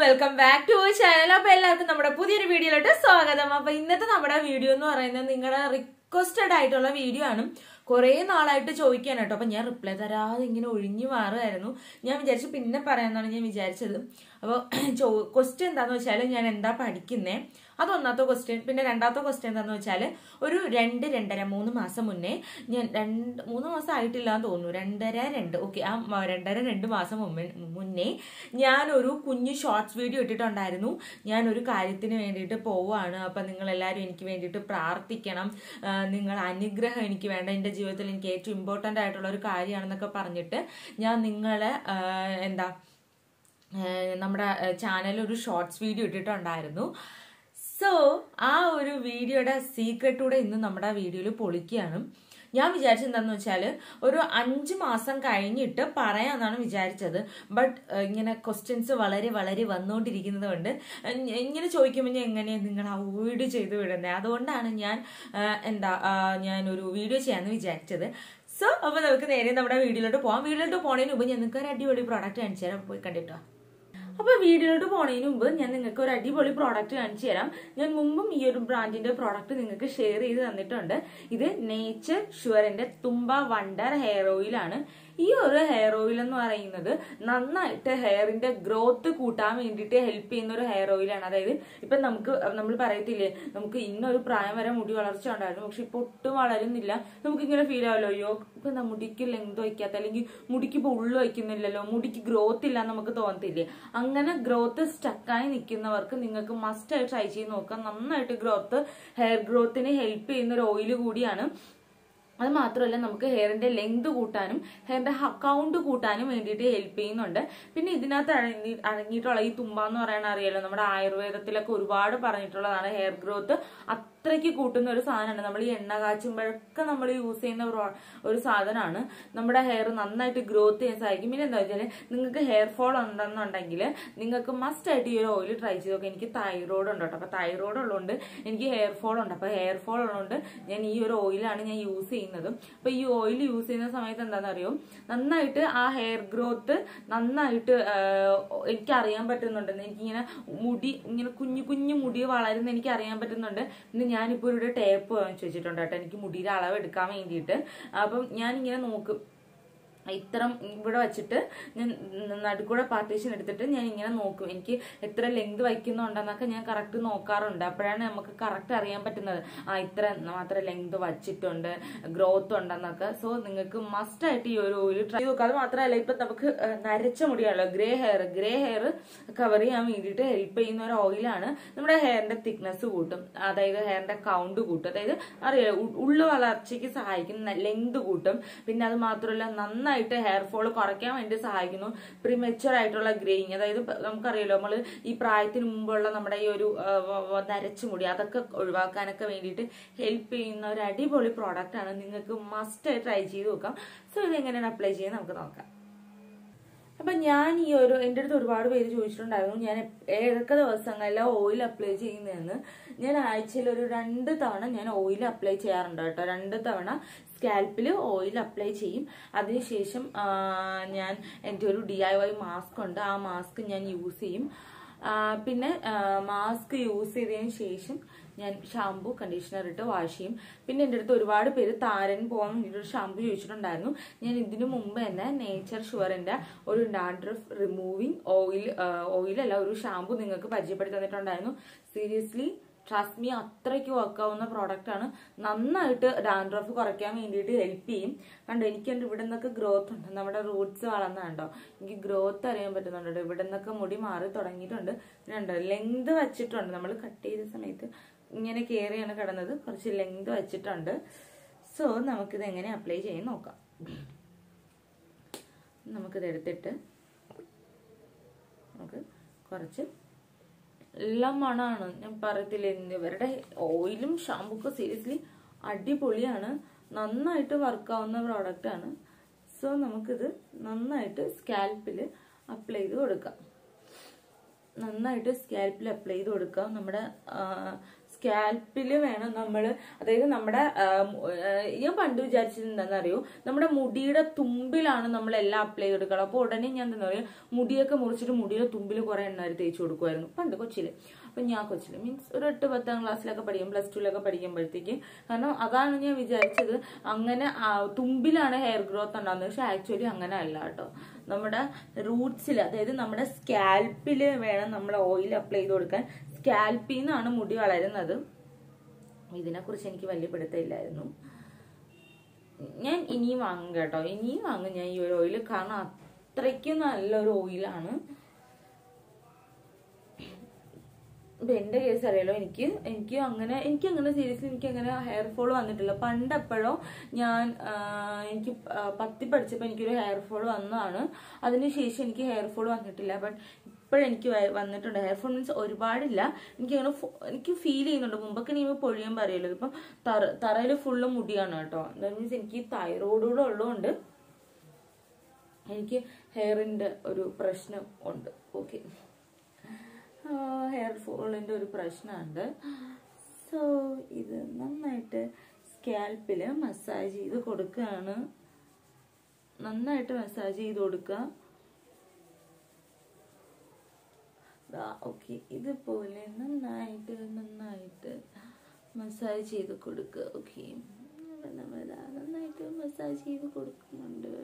Welcome back to channel അപ്പൊ എല്ലാവർക്കും നമ്മുടെ പുതിയൊരു വീഡിയോയിലോട്ട് സ്വാഗതം അപ്പൊ ഇന്നത്തെ നമ്മുടെ വീഡിയോ എന്ന് പറയുന്നത് നിങ്ങളുടെ റിക്വസ്റ്റഡ് ആയിട്ടുള്ള വീഡിയോ ആണ് കുറേ നാളായിട്ട് ചോദിക്കാൻ കേട്ടോ അപ്പൊ ഞാൻ റിപ്ലൈ തരാതെ ഇങ്ങനെ ഒഴിഞ്ഞു മാറുമായിരുന്നു ഞാൻ വിചാരിച്ചു പിന്നെ പറയാമെന്നാണ് ഞാൻ വിചാരിച്ചത് അപ്പോൾ ചോ ക്വസ്റ്റ്യൻ എന്താന്ന് വെച്ചാൽ ഞാൻ എന്താ പഠിക്കുന്നേ അത് ഒന്നാമത്തെ ക്വസ്റ്റ്യൻ പിന്നെ രണ്ടാമത്തെ ക്വസ്റ്റ്യൻ എന്താന്ന് വെച്ചാൽ ഒരു രണ്ട് രണ്ടര മൂന്ന് മാസം മുന്നേ ഞാൻ രണ്ട് മൂന്ന് മാസം ആയിട്ടില്ല എന്ന് തോന്നുന്നു രണ്ടര രണ്ട് ഓക്കെ ആ മ- രണ്ടര രണ്ട് മാസം മുമ്പേ മുന്നേ ഞാനൊരു കുഞ്ഞു ഷോർട്സ് വീഡിയോ ഇട്ടിട്ടുണ്ടായിരുന്നു ഞാനൊരു കാര്യത്തിന് വേണ്ടിയിട്ട് പോവുകയാണ് അപ്പം നിങ്ങൾ എല്ലാവരും എനിക്ക് വേണ്ടിയിട്ട് പ്രാർത്ഥിക്കണം ആ, നിങ്ങൾ അനുഗ്രഹം എനിക്ക് വേണ്ട എൻ്റെ ജീവിതത്തിൽ എനിക്ക് ഏറ്റവും ഇമ്പോർട്ടൻ്റ് ആയിട്ടുള്ള ഒരു കാര്യമാണെന്നൊക്കെ പറഞ്ഞിട്ട് ഞാൻ നിങ്ങളെ ആ, എന്താ ഏഹ് നമ്മുടെ ചാനലിൽ ഒരു ഷോർട്സ് വീഡിയോ ഇട്ടിട്ടുണ്ടായിരുന്നു സോ ആ ഒരു വീഡിയോയുടെ സീക്രട്ടൂടെ ഇന്ന് നമ്മുടെ വീഡിയോയിൽ പൊളിക്കുകയാണ് ഞാൻ വിചാരിച്ചത് എന്താണെന്ന് വെച്ചാൽ ഒരു അഞ്ച് മാസം കഴിഞ്ഞിട്ട് പറയാമെന്നാണ് വിചാരിച്ചത് ബട്ട് ഇങ്ങനെ ക്വസ്റ്റ്യൻസ് വളരെ വളരെ വന്നുകൊണ്ടിരിക്കുന്നത് കൊണ്ട് ഏഹ് ഇങ്ങനെ ചോദിക്കുമ്പോൾ ഞാൻ എങ്ങനെയാണ് നിങ്ങൾ അവോയ്ഡ് ചെയ്ത് വിടുന്നത് അതുകൊണ്ടാണ് ഞാൻ ഏഹ് എന്താ ആഹ് ഞാനൊരു വീഡിയോ ചെയ്യാമെന്ന് വിചാരിച്ചത് സോ അപ്പോൾ നമുക്ക് നേരെ നമ്മുടെ വീഡിയോയിലോട്ട് പോകാം വീഡിയോയിലോട്ട് പോണതിന് മുമ്പ് ഞാൻ നിങ്ങൾക്ക് ഒരു അടിപൊളി പ്രോഡക്റ്റ് കാണിച്ചു തരാം പോയി കണ്ടിട്ടോ അപ്പോൾ വീഡിയോയിലോട്ട് പോണതിന് മുമ്പ് ഞാൻ നിങ്ങൾക്ക് ഒരു അടിപൊളി പ്രോഡക്റ്റ് കാണിച്ചു തരാം ഞാൻ മുമ്പും ഈ ഒരു ബ്രാൻഡിന്റെ പ്രോഡക്റ്റ് നിങ്ങൾക്ക് ഷെയർ ചെയ്ത് തന്നിട്ടുണ്ട് ഇത് നേച്ചർ ഷുവറിന്റെ തുമ്പ വണ്ടർ ഹെയർ ഓയിലാണ് ഈ ഒരു ഹെയർ ഓയിൽ എന്ന് പറയുന്നത് നന്നായിട്ട് ഹെയറിന്റെ ഗ്രോത്ത് കൂട്ടാൻ വേണ്ടിയിട്ട് ഹെൽപ്പ് ചെയ്യുന്ന ഒരു ഹെയർ ഓയിലാണ് അതായത് ഇപ്പൊ നമുക്ക് നമ്മൾ പറയത്തില്ലേ നമുക്ക് ഇന്നൊരു പ്രായം വരെ മുടി വളർച്ച ഉണ്ടായിരുന്നു പക്ഷെ ഇപ്പൊ ഒട്ടും വളരുന്നില്ല നമുക്ക് ഇങ്ങനെ ഫീൽ ആവല്ലോ അയ്യോ ഇപ്പൊ എന്താ മുടിക്ക് ലെങ്ത് വയ്ക്കാത്ത അല്ലെങ്കിൽ മുടിക്ക് ഇപ്പൊ ഉള്ളു വയ്ക്കുന്നില്ലല്ലോ മുടിക്ക് ഗ്രോത്ത് ഇല്ല എന്ന് നമുക്ക് തോന്നത്തില്ലേ അങ്ങനെ ഗ്രോത്ത് സ്റ്റക്കായി നിൽക്കുന്നവർക്ക് നിങ്ങൾക്ക് മസ്റ്റ് ആയി ട്രൈ ചെയ്ത് നോക്കാം നന്നായിട്ട് ഗ്രോത്ത് ഹെയർ ഗ്രോത്തിന് ഹെൽപ്പ് ചെയ്യുന്ന ഒരു ഓയിൽ കൂടിയാണ് അത് മാത്രമല്ല നമുക്ക് ഹെയറിന്റെ ലെങ്ത് കൂട്ടാനും ഹെയറിന്റെ കൗണ്ട് കൂട്ടാനും വേണ്ടിയിട്ട് ഹെൽപ്പ് ചെയ്യുന്നുണ്ട് പിന്നെ ഇതിനകത്ത് അടങ്ങി അടങ്ങിയിട്ടുള്ള ഈ തുമ്പ എന്ന് പറയാൻ അറിയാലോ നമ്മുടെ ആയുർവേദത്തിലൊക്കെ ഒരുപാട് പറഞ്ഞിട്ടുള്ളതാണ് ഹെയർ ഗ്രോത്ത് അത്രയ്ക്ക് കൂട്ടുന്ന ഒരു സാധനമാണ് നമ്മൾ ഈ എണ്ണ കാച്ചുമ്പോഴൊക്കെ നമ്മൾ യൂസ് ചെയ്യുന്ന ഒരു ഒരു സാധനമാണ് നമ്മുടെ ഹെയർ നന്നായിട്ട് ഗ്രോത്ത് ചെയ്യാൻ സഹായിക്കും പിന്നെ എന്താ വെച്ചാൽ നിങ്ങൾക്ക് ഹെയർ ഫോൾ ഉണ്ടെന്നുണ്ടെങ്കിൽ നിങ്ങൾക്ക് മസ്റ്റ് ആയിട്ട് ഈ ഒരു ഓയിൽ ട്രൈ ചെയ്ത് നോക്കാം എനിക്ക് തൈറോയ്ഡ് ഉണ്ട് കേട്ടോ അപ്പൊ തൈറോയ്ഡ് ഉള്ളതുകൊണ്ട് എനിക്ക് ഹെയർ ഫോൾ ഉണ്ട് അപ്പൊ ഹെയർ ഫോൾ ഉള്ളതുകൊണ്ട് ഞാൻ ഈ ഒരു ഓയിലാണ് ഞാൻ യൂസ് ചെയ്യുന്നത് അപ്പൊ ഈ ഓയിൽ യൂസ് ചെയ്യുന്ന സമയത്ത് എന്താണെന്ന് അറിയോ നന്നായിട്ട് ആ ഹെയർ ഗ്രോത്ത് നന്നായിട്ട് ആഹ്, എനിക്ക് അറിയാൻ പറ്റുന്നുണ്ട് എനിക്കിങ്ങനെ മുടി ഇങ്ങനെ കുഞ്ഞു കുഞ്ഞു മുടി വളരുന്ന എനിക്ക് അറിയാൻ പറ്റുന്നുണ്ട് പിന്നെ ഞാനിപ്പോൾ ഒരു ടേപ്പ് വാങ്ങിച്ചു വെച്ചിട്ടുണ്ട് കേട്ടോ എനിക്ക് മുടിയുടെ അളവ് എടുക്കാൻ വേണ്ടിയിട്ട് അപ്പം ഞാനിങ്ങനെ നോക്കും ഇത്രം ഇവിടെ വെച്ചിട്ട് ഞാൻ നടുക്കൂടെ പാർട്ടീഷൻ എടുത്തിട്ട് ഞാൻ ഇങ്ങനെ നോക്കും എനിക്ക് എത്ര ലെങ്ത് വയ്ക്കുന്നുണ്ടെന്നൊക്കെ ഞാൻ കറക്റ്റ് നോക്കാറുണ്ട് അപ്പോഴാണ് നമുക്ക് കറക്റ്റ് അറിയാൻ പറ്റുന്നത് ആ ഇത്ര മാത്രം ലെങ്ത് വച്ചിട്ടുണ്ട് ഗ്രോത്ത് ഉണ്ടെന്നൊക്കെ സോ നിങ്ങൾക്ക് മസ്റ്റ് ആയിട്ട് ഈ ഒരു ഓയിൽ ട്രൈ നോക്കുക അത് മാത്രമല്ല ഇപ്പൊ നമുക്ക് ഏഹ്, നരച്ച മുടിയാണല്ലോ grey hair grey hair cover ചെയ്യാൻ വേണ്ടിയിട്ട് ഹെൽപ്പ് ചെയ്യുന്ന ഒരു ഓയിലാണ് നമ്മുടെ ഹെയറിന്റെ തിക്നെസ് കൂട്ടും അതായത് ഹെയറിന്റെ കൗണ്ട് കൂട്ടും അതായത് അറിയാലോ ഉ- ഉള്ളു വളർച്ചയ്ക്ക് സഹായിക്കും ലെങ്ത് കൂട്ടും പിന്നെ അത് മാത്രമല്ല നന്നായിട്ട് ഹെയർ ഫോൾ കുറയ്ക്കാൻ വേണ്ടി സഹായിക്കുന്നു പ്രിമെച്ചുവർ ആയിട്ടുള്ള ഗ്രേയിങ് അതായത് ഇപ്പൊ നമുക്കറിയാലോ നമ്മൾ ഈ പ്രായത്തിന് മുമ്പുള്ള നമ്മുടെ ഈ ഒരു ആ, വ- വ- നരച്ച മുടി അതൊക്കെ ഒഴിവാക്കാനൊക്കെ വേണ്ടിയിട്ട് ഹെൽപ്പ് ചെയ്യുന്ന ഒരു അടിപൊളി പ്രോഡക്റ്റ് ആണ് നിങ്ങൾക്ക് മസ്റ്റ് ട്രൈ ചെയ്ത് നോക്കാം സോ ഇത് എങ്ങനെയാണ് അപ്ലൈ ചെയ്യുന്നത് നമുക്ക് നോക്കാം അപ്പൊ ഞാൻ ഈ ഒരു എൻ്റെ അടുത്ത് ഒരുപാട് പേര് ചോദിച്ചിട്ടുണ്ടായിരുന്നു ഞാൻ എപ്- ഏതൊക്കെ ദിവസങ്ങളിലാണ് ഓയിൽ അപ്ലൈ ചെയ്യുന്നതെന്ന് ഞാൻ ആഴ്ചയിൽ ഒരു രണ്ട് തവണ ഞാൻ ഓയിൽ അപ്ലൈ ചെയ്യാറുണ്ട് കേട്ടോ രണ്ട് തവണ സ്കാൽപ്പിൽ ഓയിൽ അപ്ലൈ ചെയ്യും അതിനുശേഷം ആ, ഞാൻ എൻ്റെ ഒരു ഡി ഐ വൈ മാസ്ക് ഉണ്ട് ആ മാസ്ക് ഞാൻ യൂസ് ചെയ്യും ആ, പിന്നെ മാസ്ക് യൂസ് ചെയ്തതിന് ശേഷം ഞാൻ ഷാമ്പു കണ്ടീഷണർ ഇട്ട് വാഷ് ചെയ്യും പിന്നെ എൻ്റെ അടുത്ത് ഒരുപാട് പേര് താരൻ പോകാൻ വേണ്ടിയിട്ട് ഒരു ഷാമ്പു ചോദിച്ചിട്ടുണ്ടായിരുന്നു ഞാൻ ഇതിനു മുമ്പ് തന്നെ നേച്ചർ ഷുവറിന്റെ ഒരു ഡാൻഡ്രഫ് റിമൂവിങ് ഓയിൽ ഓയിലല്ല ഒരു ഷാമ്പു നിങ്ങൾക്ക് പരിചയപ്പെടുത്തി തന്നിട്ടുണ്ടായിരുന്നു സീരിയസ്ലി ട്രസ്റ്റ് മീ അത്രയ്ക്ക് വർക്കാവുന്ന പ്രോഡക്റ്റ് ആണ് നന്നായിട്ട് ഡാൻഡ്രഫ് കുറയ്ക്കാൻ വേണ്ടിയിട്ട് ഹെൽപ്പ് ചെയ്യും കണ്ടോ എനിക്ക് എൻ്റെ ഇവിടെ നിന്നൊക്കെ ഗ്രോത്ത് ഉണ്ട് നമ്മുടെ റൂട്ട്സ് വളർന്ന കണ്ടോ എനിക്ക് ഗ്രോത്ത് അറിയാൻ പറ്റുന്നുണ്ട് കേട്ടോ. ഇവിടെ നിന്നൊക്കെ മുടി മാറി തുടങ്ങിയിട്ടുണ്ട് പിന്നെ ഉണ്ടോ ലെങ്ത് വെച്ചിട്ടുണ്ട് നമ്മൾ കട്ട് ചെയ്ത സമയത്ത് ഇങ്ങനെ കയറിയാണ് കിടന്നത് കുറച്ച് ലെങ്ത് വെച്ചിട്ടുണ്ട് സോ നമുക്കിത് എങ്ങനെ അപ്ലൈ ചെയ്യാൻ നോക്കാം നമുക്കിത് എടുത്തിട്ട് നമുക്ക് കുറച്ച് എല്ലാം മണമാണ് ഞാൻ പറയത്തില്ല ഇവരുടെ ഓയിലും ഷാമ്പുക്കും സീരിയസ്ലി അടിപൊളിയാണ് നന്നായിട്ട് വർക്കാവുന്ന പ്രോഡക്റ്റ് ആണ് സോ നമുക്കിത് നന്നായിട്ട് സ്കാൽപ്പിൽ അപ്ലൈ ചെയ്ത് കൊടുക്കാം നന്നായിട്ട് സ്കാൽപ്പിൽ അപ്ലൈ ചെയ്ത് കൊടുക്കാം നമ്മുടെ സ്കാൽപ്പിൽ വേണം നമ്മൾ അതായത് നമ്മുടെ ആ, മു- ആ, ഞാൻ പണ്ട് വിചാരിച്ചത് എന്താണെന്നറിയോ നമ്മുടെ മുടിയുടെ തുമ്പിലാണ് നമ്മൾ എല്ലാം അപ്ലൈ ചെയ്തെടുക്കണം അപ്പോൾ ഉടനെ ഞാൻ എന്താ പറയുക മുടിയൊക്കെ മുറിച്ചിട്ട് മുടിയുടെ തുമ്പിൽ കുറെ എണ്ണ തേച്ച് കൊടുക്കുമായിരുന്നു പണ്ട് കൊച്ചിയിൽ അപ്പം ഞാൻ കൊച്ചിൽ മീൻസ് ഒരു എട്ട് പത്താം ക്ലാസ്സിലൊക്കെ പഠിക്കും പ്ലസ് ടുവിലൊക്കെ പഠിക്കുമ്പോഴത്തേക്കും കാരണം അതാണ് ഞാൻ വിചാരിച്ചത് അങ്ങനെ ആ, തുമ്പിലാണ് ഹെയർ ഗ്രോത്ത് ഉണ്ടാകുന്നത് പക്ഷെ ആക്ച്വലി അങ്ങനെ അല്ല കേട്ടോ നമ്മുടെ റൂട്ട്സിൽ അതായത് നമ്മുടെ സ്കാൽപ്പിൽ വേണം നമ്മൾ ഓയിൽ അപ്ലൈ ചെയ്ത് കൊടുക്കാൻ സ്കാൽപ്പിൽ നിന്നാണ് മുടി വളരുന്നത് ഇതിനെക്കുറിച്ച് എനിക്ക് വലിയ പിടുത്തമില്ലായിരുന്നു ഞാൻ ഇനിയും വാങ്ങും കേട്ടോ ഇനിയും വാങ്ങും ഞാൻ ഈ ഒരു ഓയിൽ കാരണം അത്രയ്ക്കും നല്ലൊരു ഓയിലാണ് ഇപ്പൊ എന്റെ കേസ് അറിയാലോ എനിക്ക് എനിക്ക് അങ്ങനെ എനിക്ക് അങ്ങനെ സീരിയസ്ലി എനിക്ക് അങ്ങനെ ഹെയർ ഫോൾ വന്നിട്ടില്ല പണ്ടെപ്പോഴോ ഞാൻ ആ, എനിക്ക് ആ, പത്തി പഠിച്ചപ്പോൾ എനിക്കൊരു ഹെയർ ഫോൾ വന്നതാണ് അതിനുശേഷം എനിക്ക് ഹെയർ ഫോൾ വന്നിട്ടില്ല ബട്ട് ഇപ്പോഴെനിക്ക് വ- വന്നിട്ടുണ്ട് ഹെയർ ഫോൾ മീൻസ് ഒരുപാടില്ല എനിക്ക് അങ്ങനെ ഫോ- എനിക്ക് ഫീൽ ചെയ്യുന്നുണ്ട് മുമ്പൊക്കെ നീ പൊഴിയാൻ പറയല്ലോ ഇപ്പം തറ തറയിൽ ഫുള്ള് മുടിയാണ് കേട്ടോ മീൻസ് എനിക്ക് തൈറോയ്ഡ് കൂടെ ഉള്ളതുകൊണ്ട് എനിക്ക് ഹെയറിന്റെ ഒരു പ്രശ്നം ഉണ്ട് ഓക്കെ ഹെയർ ഫോളിന്റെ ഒരു പ്രശ്നമുണ്ട് സോ ഇത് നന്നായിട്ട് സ്കാൽപ്പിൽ മസാജ് ചെയ്ത് കൊടുക്കുകയാണ് നന്നായിട്ട് മസാജ് ചെയ്ത് കൊടുക്കുക ഓക്കെ ഇതുപോലെ നന്നായിട്ട് നന്നായിട്ട് മസാജ് ചെയ്ത് കൊടുക്കുക ഓക്കെ നന്നായിട്ട് മസാജ് ചെയ്ത് കൊടുക്കുന്നുണ്ട്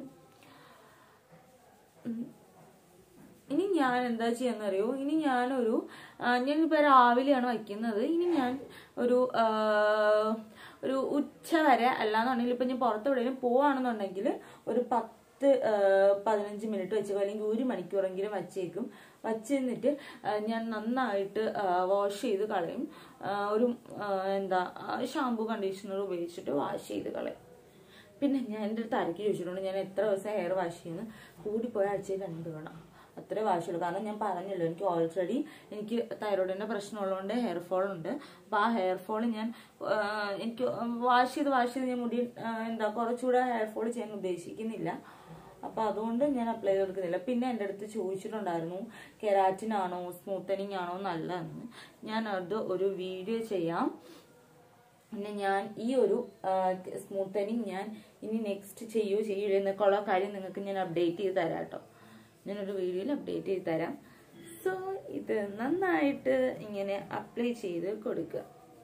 ഉം. ഇനി ഞാൻ എന്താ ചെയ്യാന്നറിയോ ഇനി ഞാനൊരു ആ, ഞാനിപ്പോ രാവിലെയാണ് വയ്ക്കുന്നത് ഇനി ഞാൻ ഒരു ആ, ഒരു ഉച്ച വരെ അല്ലാന്നുണ്ടെങ്കിൽ ഇപ്പൊ ഞാൻ പുറത്ത് എവിടെയെങ്കിലും പോവാണെന്നുണ്ടെങ്കിൽ ഒരു പത്ത് ആ, പതിനഞ്ച് മിനിറ്റ് വെച്ചേക്കും അല്ലെങ്കിൽ ഒരു മണിക്കൂറെങ്കിലും വച്ചേക്കും വച്ച് നിന്നിട്ട് ആ, ഞാൻ നന്നായിട്ട് വാഷ് ചെയ്ത് കളയും ആ, ഒരു ആ, എന്താ ഷാമ്പു കണ്ടീഷണർ ഉപയോഗിച്ചിട്ട് വാഷ് ചെയ്ത് കളയും പിന്നെ ഞാൻ എൻ്റെ അടുത്ത് അരക്കി ചോദിച്ചിട്ടുണ്ട് ഞാൻ എത്ര ദിവസം ഹെയർ വാഷ് ചെയ്യുന്നു കൂടിപ്പോയ ആഴ്ചയിൽ രണ്ട് തവണ അത്രേ വാഷ് ചെയ്യുള്ളൂ കാരണം ഞാൻ പറഞ്ഞല്ലോ എനിക്ക് ഓൾറെഡി എനിക്ക് തൈറോയിഡിന്റെ പ്രശ്നമുള്ളതുകൊണ്ട് ഹെയർ ഫോൾ ഉണ്ട് അപ്പൊ ആ ഹെയർ ഫോൾ ഞാൻ ആ, എനിക്ക് വാഷ് ചെയ്ത് വാഷ് ചെയ്ത് ഞാൻ മുടി ആ, എന്താ കുറച്ചുകൂടെ ഹെയർ ഫോൾ ചെയ്യാൻ ഉദ്ദേശിക്കുന്നില്ല അപ്പൊ അതുകൊണ്ട് ഞാൻ അപ്ലൈ ചെയ്ത് കൊടുക്കുന്നില്ല പിന്നെ എൻ്റെ അടുത്ത് ചോദിച്ചിട്ടുണ്ടായിരുന്നു കെരാറ്റിൻ ആണോ സ്മൂത്തനിങ് ആണോ നല്ലതെന്ന് ഞാൻ അത് ഒരു വീഡിയോ ചെയ്യാം പിന്നെ ഞാൻ ഈ ഒരു സ്മൂത്തനിങ് ഞാൻ ഇനി നെക്സ്റ്റ് ചെയ്യൂ ചെയ്യൂ എന്നൊക്കെയുള്ള കാര്യം നിങ്ങൾക്ക് ഞാൻ അപ്ഡേറ്റ് ചെയ്ത് തരാം കേട്ടോ ഞാനൊരു വീഡിയോയിൽ അപ്ഡേറ്റ് ചെയ്ത് തരാം സോ ഇത് നന്നായിട്ട് ഇങ്ങനെ അപ്ലൈ ചെയ്ത് കൊടുക്കുക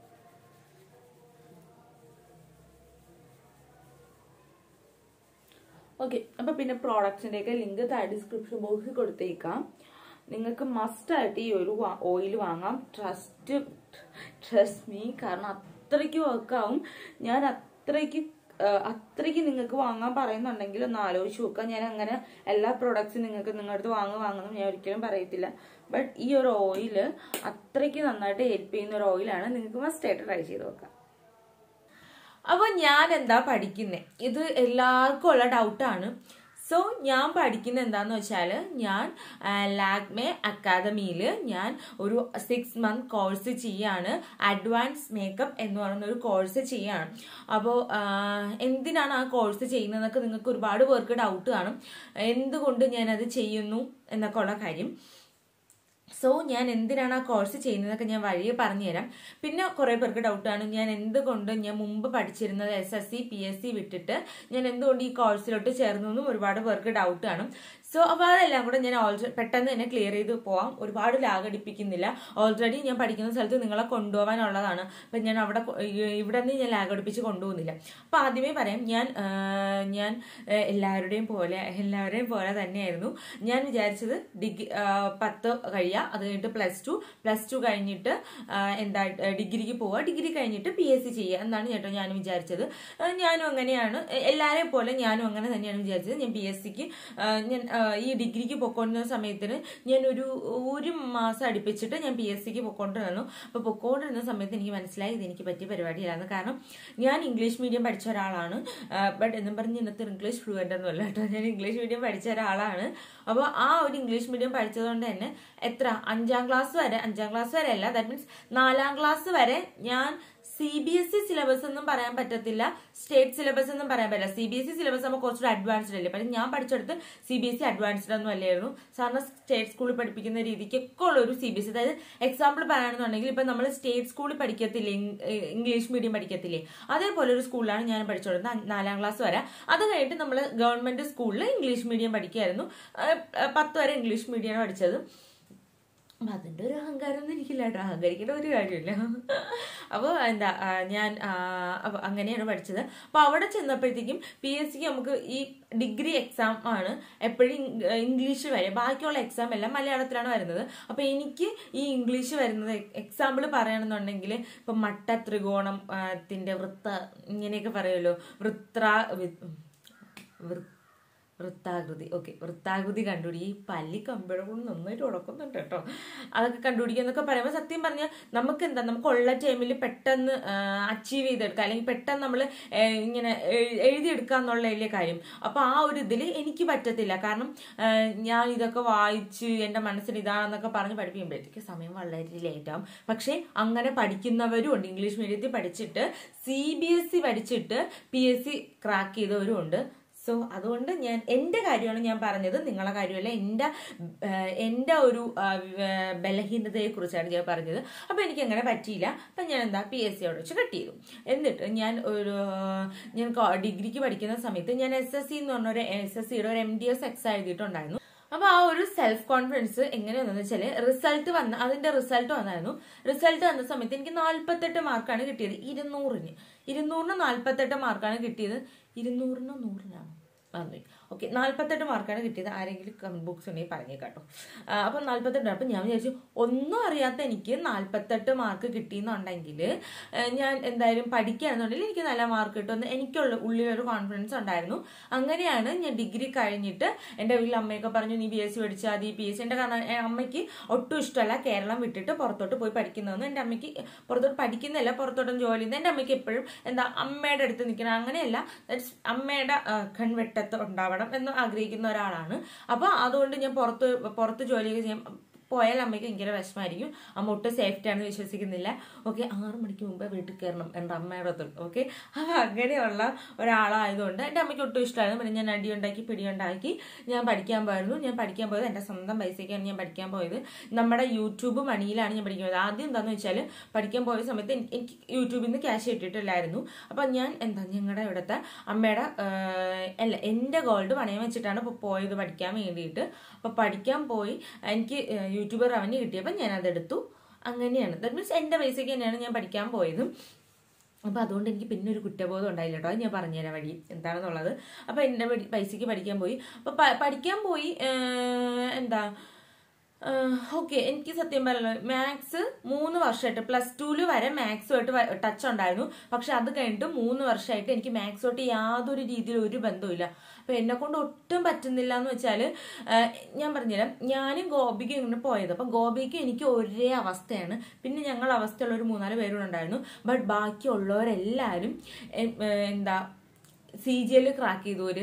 ഓക്കെ അപ്പൊ പിന്നെ പ്രോഡക്ട്സിന്റെ ഒക്കെ ലിങ്ക് താഴെ ഡിസ്ക്രിപ്ഷൻ ബോക്സിൽ കൊടുത്തേക്കാം നിങ്ങൾക്ക് മസ്റ്റ് ആയിട്ട് ഈ ഒരു ഓയിൽ വാങ്ങാം ട്രസ്റ്റ് ട്രസ്റ്റ് മീ കാരണം അത്രയ്ക്ക് വർക്കാവും ഞാൻ അത്രയ്ക്ക് ആ, അത്രയ്ക്ക് നിങ്ങൾക്ക് വാങ്ങാൻ പറയുന്നുണ്ടെങ്കിൽ ഒന്ന് ആലോചിച്ച് നോക്കുക ഞാൻ അങ്ങനെ എല്ലാ പ്രോഡക്ട്സും നിങ്ങൾക്ക് നിങ്ങളുടെ അടുത്ത് വാങ്ങുക വാങ്ങുന്നു ഞാൻ ഒരിക്കലും പറയത്തില്ല ബട്ട് ഈ ഒരു ഓയിൽ അത്രയ്ക്ക് നന്നായിട്ട് ഹെൽപ്പ് ചെയ്യുന്ന ഒരു ഓയിലാണ് നിങ്ങൾക്ക് മസ്റ്റ് ആയിട്ട് ട്രൈ ചെയ്ത് നോക്കാം അപ്പോൾ ഞാൻ എന്താ പഠിക്കുന്നത് ഇത് എല്ലാവർക്കും ഉള്ള ഡൗട്ടാണ് സോ ഞാൻ പഠിക്കുന്നത് എന്താന്ന് വെച്ചാൽ ഞാൻ ലാഗ്മേ അക്കാദമിയിൽ ഞാൻ ഒരു സിക്സ് മന്ത് കോഴ്സ് ചെയ്യാണ് അഡ്വാൻസ് മേക്കപ്പ് എന്ന് പറയുന്ന ഒരു കോഴ്സ് ചെയ്യാണ് അപ്പോൾ എന്തിനാണ് ആ കോഴ്സ് ചെയ്യുന്നതെന്നൊക്കെ നിങ്ങൾക്ക് ഒരുപാട് പേർക്ക് ഡൗട്ട് കാണും എന്തുകൊണ്ട് ഞാനത് ചെയ്യുന്നു എന്നൊക്കെ ഉള്ള കാര്യം സോ ഞാൻ എന്തിനാണ് ആ കോഴ്സ് ചെയ്യുന്നതൊക്കെ ഞാൻ വഴിയെ പറഞ്ഞുതരാം പിന്നെ കുറേ പേർക്ക് ഡൗട്ടാണ് ഞാൻ എന്തുകൊണ്ട് ഞാൻ മുമ്പ് പഠിച്ചിരുന്നത് S S C P S C വിട്ടിട്ട് ഞാൻ എന്തുകൊണ്ട് ഈ കോഴ്സിലോട്ട് ചേർന്നു എന്നും ഒരുപാട് പേർക്ക് ഡൗട്ട് കാണും സോ അപ്പോൾ അതെല്ലാം കൂടെ ഞാൻ ഓൾറെഡി പെട്ടെന്ന് തന്നെ ക്ലിയർ ചെയ്ത് പോവാം ഒരുപാട് ലാഗ് അടിപ്പിക്കുന്നില്ല ഓൾറെഡി ഞാൻ പഠിക്കുന്ന സ്ഥലത്ത് നിങ്ങളെ കൊണ്ടുപോകാനുള്ളതാണ് അപ്പം ഞാൻ അവിടെ കൊ- ഈ- ഇവിടെ നിന്ന് ഞാൻ ലാഗ് അടിപ്പിച്ച് കൊണ്ടുപോകുന്നില്ല അപ്പം ആദ്യമേ പറയാം ഞാൻ ആ, ഞാൻ ആ, എല്ലാവരുടെയും പോലെ എല്ലാവരുടെയും പോലെ തന്നെയായിരുന്നു ഞാൻ വിചാരിച്ചത് ഡിഗ്രി പത്ത് കഴിയുക അത് കഴിഞ്ഞിട്ട് പ്ലസ് ടു പ്ലസ് ടു കഴിഞ്ഞിട്ട് ആ, എന്താ ആ, ഡിഗ്രിക്ക് പോവുക ഡിഗ്രി കഴിഞ്ഞിട്ട് പി എസ് സി ചെയ്യുക എന്നാണ് ചേട്ടോ ഞാൻ വിചാരിച്ചത് ആ, ഞാനും അങ്ങനെയാണ് എ- എല്ലാവരെയും പോലെ ഞാനും അങ്ങനെ തന്നെയാണ് വിചാരിച്ചത് ഞാൻ പി എസ് സിക്ക് ഞാൻ ആ, ഈ ഡിഗ്രിക്ക് പൊക്കോണ്ടിരുന്ന സമയത്തിന് ഞാൻ ഒരു ഒരു മാസം അടുപ്പിച്ചിട്ട് ഞാൻ പി എസ് സിക്ക് പൊക്കോണ്ടിരുന്നു അപ്പോൾ പൊക്കോണ്ടിരുന്ന സമയത്ത് എനിക്ക് മനസ്സിലായി ഇത് എനിക്ക് പറ്റിയ പരിപാടിയിലാണ് കാരണം ഞാൻ ഇംഗ്ലീഷ് മീഡിയം പഠിച്ച ഒരാളാണ് ബട്ട് എന്നും പറഞ്ഞ് ഇന്നത്തെ ഇംഗ്ലീഷ് ഫ്ലുവൻ്റ് ഒന്നും അല്ല കേട്ടോ ഞാൻ ഇംഗ്ലീഷ് മീഡിയം പഠിച്ച ഒരാളാണ് അപ്പോൾ ആ ഒരു ഇംഗ്ലീഷ് മീഡിയം പഠിച്ചതുകൊണ്ട് തന്നെ എത്ര അഞ്ചാം ക്ലാസ് വരെ അഞ്ചാം ക്ലാസ് വരെ അല്ല ദാറ്റ് മീൻസ് നാലാം ക്ലാസ് വരെ ഞാൻ C B S E syllabus എന്നും പറയാൻ പറ്റത്തില്ല സ്റ്റേറ്റ് സിലബസ് എന്നും പറയാൻ പറ്റില്ല C B S E syllabus നമ്മൾ കുറച്ചുകൂടി അഡ്വാൻസ്ഡ് അല്ലേ പക്ഷേ ഞാൻ പഠിച്ചെടുത്ത് C B S E advanced ഒന്നും അല്ലായിരുന്നു സാറിന് സ്റ്റേറ്റ് സ്കൂളിൽ പഠിപ്പിക്കുന്ന രീതിക്കൊക്കെ ഉള്ള ഒരു സി ബി എസ് ഇ അതായത് എക്സാമ്പിൾ പറയുകയാണെന്നുണ്ടെങ്കിൽ ഇപ്പം നമ്മൾ സ്റ്റേറ്റ് സ്കൂളിൽ പഠിക്കത്തില്ലേ ഇംഗ്- ഏഹ് ഇംഗ്ലീഷ് മീഡിയം പഠിക്കത്തില്ലേ അതേപോലെ ഒരു സ്കൂളിലാണ് ഞാൻ പഠിച്ചുകൊടുക്കുന്നത് നാലാം ക്ലാസ് വരെ അത് കഴിഞ്ഞിട്ട് നമ്മൾ ഗവൺമെന്റ് സ്കൂളിൽ ഇംഗ്ലീഷ് മീഡിയം പഠിക്കുമായിരുന്നു ഏഹ് പത്ത് വരെ ഇംഗ്ലീഷ് മീഡിയമാണ് പഠിച്ചത് അപ്പൊ അതിന്റെ ഒരു അഹങ്കാരം ഒന്നും എനിക്കില്ല കേട്ടോ അഹങ്കരിക്കേണ്ട ഒരു കാര്യമില്ല അപ്പോൾ എന്താ ആ, ഞാൻ ആ, അപ്പൊ അങ്ങനെയാണ് പഠിച്ചത് അപ്പോൾ അവിടെ ചെന്നപ്പോഴത്തേക്കും പി എസ് സിക്ക് നമുക്ക് ഈ ഡിഗ്രി എക്സാം ആണ് എപ്പോഴും ഇംഗ്ലീഷ് വരെ ബാക്കിയുള്ള എക്സാം എല്ലാം മലയാളത്തിലാണ് വരുന്നത് അപ്പോൾ എനിക്ക് ഈ ഇംഗ്ലീഷ് വരുന്നത് എക്സാമ്പിൾ പറയുകയാണെന്നുണ്ടെങ്കിൽ ഇപ്പം മട്ട ത്രികോണം ആ, ത്തിന്റെ വൃത്ത ഇങ്ങനെയൊക്കെ പറയുമല്ലോ വൃത്ര വി- വൃ- വൃത്താകൃതി ഓക്കെ വൃത്താകൃതി കണ്ടുപിടി ഈ പല്ലി കമ്പിയുടെ കൊണ്ട് നന്നായിട്ട് ഉടക്കുന്നുണ്ട് കേട്ടോ അതൊക്കെ കണ്ടുപിടിക്കുക എന്നൊക്കെ പറയുമ്പോൾ സത്യം പറഞ്ഞാൽ നമുക്ക് എന്താ നമുക്ക് ഉള്ള ടൈമിൽ പെട്ടെന്ന് അച്ചീവ് ചെയ്തെടുക്കുക അല്ലെങ്കിൽ പെട്ടെന്ന് നമ്മൾ ഇങ്ങനെ എഴു- എഴുതിയെടുക്കുക എന്നുള്ള വലിയ കാര്യം അപ്പോൾ ആ ഒരു ഇതിൽ എനിക്ക് പറ്റത്തില്ല കാരണം ആ, ഞാൻ ഇതൊക്കെ വായിച്ച് എൻ്റെ മനസ്സിൽ ഇതാണെന്നൊക്കെ പറഞ്ഞ് പഠിപ്പിക്കുമ്പോഴത്തേക്ക് സമയം വളരെ ലേറ്റ് ആവും പക്ഷേ അങ്ങനെ പഠിക്കുന്നവരും ഉണ്ട് ഇംഗ്ലീഷ് മീഡിയത്തിൽ പഠിച്ചിട്ട് സി ബി എസ് ഇ പഠിച്ചിട്ട് പി എസ് സി ക്രാക്ക് ചെയ്തവരും ഉണ്ട് സോ അതുകൊണ്ട് ഞാൻ എൻ്റെ കാര്യമാണ് ഞാൻ പറഞ്ഞത് നിങ്ങളെ കാര്യമല്ല എൻ്റെ ഏഹ്, എൻ്റെ ഒരു ബലഹീനതയെ കുറിച്ചാണ് ഞാൻ പറഞ്ഞത് അപ്പോൾ എനിക്ക് അങ്ങനെ പറ്റിയില്ല അപ്പം ഞാൻ എന്താ പി എസ് സിയോട് വെച്ച് കട്ട് ചെയ്തു എന്നിട്ട് ഞാൻ ഒരു ഞാൻ കോ- ഡിഗ്രിക്ക് പഠിക്കുന്ന സമയത്ത് ഞാൻ എസ് എസ് സി എന്ന് പറഞ്ഞ ഒരു എസ് എസ് സിയുടെ ഒരു എം ഡി എസ് എക്സാം എഴുതിയിട്ടുണ്ടായിരുന്നു അപ്പൊ ആ ഒരു സെൽഫ് കോൺഫിഡൻസ് എങ്ങനെയാണെന്ന് വെച്ചാല് റിസൾട്ട് വന്ന അതിന്റെ റിസൾട്ട് വന്നായിരുന്നു റിസൾട്ട് വന്ന സമയത്ത് എനിക്ക് നാല്പത്തെട്ട് മാർക്കാണ് കിട്ടിയത് ഇരുന്നൂറിന് ഇരുന്നൂറിന് നാല്പത്തെട്ട് മാർക്കാണ് കിട്ടിയത് ഇരുന്നൂറിനോ നൂറിനാണോ വന്നു ഓക്കെ നാല്പത്തെട്ട് മാർക്കാണ് കിട്ടിയത് ആരെങ്കിലും കമന്റ് ബോക്സ് ഉണ്ടെങ്കിൽ പറഞ്ഞേക്കാട്ടോ ആ, അപ്പം നാല്പത്തെട്ട് അപ്പം ഞാൻ വിചാരിച്ചു ഒന്നും അറിയാത്ത എനിക്ക് നാല്പത്തെട്ട് മാർക്ക് കിട്ടിയെന്നുണ്ടെങ്കിൽ ഞാൻ എന്തായാലും പഠിക്കുകയാണെന്നുണ്ടെങ്കിൽ എനിക്ക് നല്ല മാർക്ക് കിട്ടുമെന്ന് എനിക്കുള്ള ഉള്ളിലൊരു കോൺഫിഡൻസ് ഉണ്ടായിരുന്നു അങ്ങനെയാണ് ഞാൻ ഡിഗ്രി കഴിഞ്ഞിട്ട് എൻ്റെ വീട്ടിൽ അമ്മയൊക്കെ പറഞ്ഞു നീ ബി എസ് സി പഠിച്ചാൽ മതി പി എസ് സിൻ്റെ കാരണം ഏ, അമ്മയ്ക്ക് ഒട്ടും ഇഷ്ടമല്ല കേരളം വിട്ടിട്ട് പുറത്തോട്ട് പോയി പഠിക്കുന്നതെന്ന് എൻ്റെ അമ്മയ്ക്ക് പുറത്തോട്ട് പഠിക്കുന്നില്ല പുറത്തോട്ടും ജോലി ചെയ്യുന്നത് എൻ്റെ അമ്മയ്ക്ക് എപ്പോഴും എന്താ അമ്മയുടെ അടുത്ത് നിൽക്കണം അങ്ങനെയല്ല That's അമ്മയുടെ ആ, കൺവെട്ടത്ത് ഉണ്ടാവണം എന്ന് ആഗ്രഹിക്കുന്ന ഒരാളാണ് അപ്പോൾ അതുകൊണ്ട് ഞാൻ പുറത്ത് പുറത്ത് ജോലിയൊക്കെ ചെയ്യാൻ പോയാൽ അമ്മയ്ക്ക് ഭയങ്കര വിഷമായിരിക്കും അമ്മ ഒട്ടും സേഫ്റ്റി ആണെന്ന് വിശ്വസിക്കുന്നില്ല ഓക്കെ ആറ് മണിക്ക് മുമ്പേ വീട്ടിൽ കയറണം എൻ്റെ അമ്മയുടെ അടുത്ത് ഓക്കെ അപ്പം അങ്ങനെയുള്ള ഒരാളായതുകൊണ്ട് എൻ്റെ അമ്മയ്ക്ക് ഒട്ടും ഇഷ്ടമായിരുന്നു പിന്നെ ഞാൻ അടിയുണ്ടാക്കി പിടിയുണ്ടാക്കി ഞാൻ പഠിക്കാൻ പോയിരുന്നു ഞാൻ പഠിക്കാൻ പോയത് എൻ്റെ സ്വന്തം പൈസയ്ക്കാണ് ഞാൻ പഠിക്കാൻ പോയത് നമ്മുടെ യൂട്യൂബ് മണിയിലാണ് ഞാൻ പഠിക്കുന്നത് ആദ്യം എന്താണെന്ന് വെച്ചാൽ പഠിക്കാൻ പോയ സമയത്ത് എനിക്ക് എനിക്ക് യൂട്യൂബിൽ നിന്ന് ക്യാഷ് കിട്ടിയിട്ടില്ലായിരുന്നു അപ്പം ഞാൻ എന്താ ഞങ്ങളുടെ ഇവിടുത്തെ അമ്മയുടെ ആഹ്, അല്ല എൻ്റെ ഗോൾഡ് പണയം വെച്ചിട്ടാണ് ഇപ്പോൾ പോയത് പഠിക്കാൻ വേണ്ടിയിട്ട് അപ്പോൾ പഠിക്കാൻ പോയി എനിക്ക് ആഹ്, യൂട്യൂബ് റവന്യൂ കിട്ടിയപ്പോൾ ഞാൻ അതെടുത്തു അങ്ങനെയാണ് ദാറ്റ് മീൻസ് എൻ്റെ പൈസയ്ക്ക് തന്നെയാണ് ഞാൻ പഠിക്കാൻ പോയത് അപ്പോൾ അതുകൊണ്ട് എനിക്ക് പിന്നെ ഒരു കുറ്റബോധം ഉണ്ടായില്ല കേട്ടോ അത് ഞാൻ പറഞ്ഞുതരാം വഴി എന്താണെന്നുള്ളത് അപ്പോൾ എൻ്റെ പഠി- പൈസയ്ക്ക് പഠിക്കാൻ പോയി അപ്പോൾ പഠിക്കാൻ പോയി ആഹ്, എന്താ ഓക്കെ എനിക്ക് സത്യം പറയുന്നത് മാത്സ് മൂന്ന് വർഷമായിട്ട് പ്ലസ് ടുവിൽ വരെ മാത്സുമായിട്ട് ടച്ച് ഉണ്ടായിരുന്നു പക്ഷെ അത് കഴിഞ്ഞിട്ട് മൂന്ന് വർഷമായിട്ട് എനിക്ക് മാത്സുമായിട്ട് യാതൊരു രീതിയിൽ ഒരു ബന്ധവുമില്ല അപ്പൊ എന്നെ കൊണ്ട് ഒട്ടും പറ്റുന്നില്ല എന്ന് വെച്ചാൽ ഞാൻ പറഞ്ഞുതരാം ഞാനും ഗോപിക്കും ഇങ്ങനെ പോയത് അപ്പൊ ഗോപിക്കും എനിക്ക് ഒരേ അവസ്ഥയാണ് പിന്നെ ഞങ്ങൾ അവസ്ഥയുള്ള ഒരു മൂന്നാല് പേരൂടെ ഉണ്ടായിരുന്നു ബട്ട് ബാക്കിയുള്ളവരെല്ലാവരും എ- ഏ, എന്താ സി ജി എൽ ക്രാക്ക് ചെയ്തവര്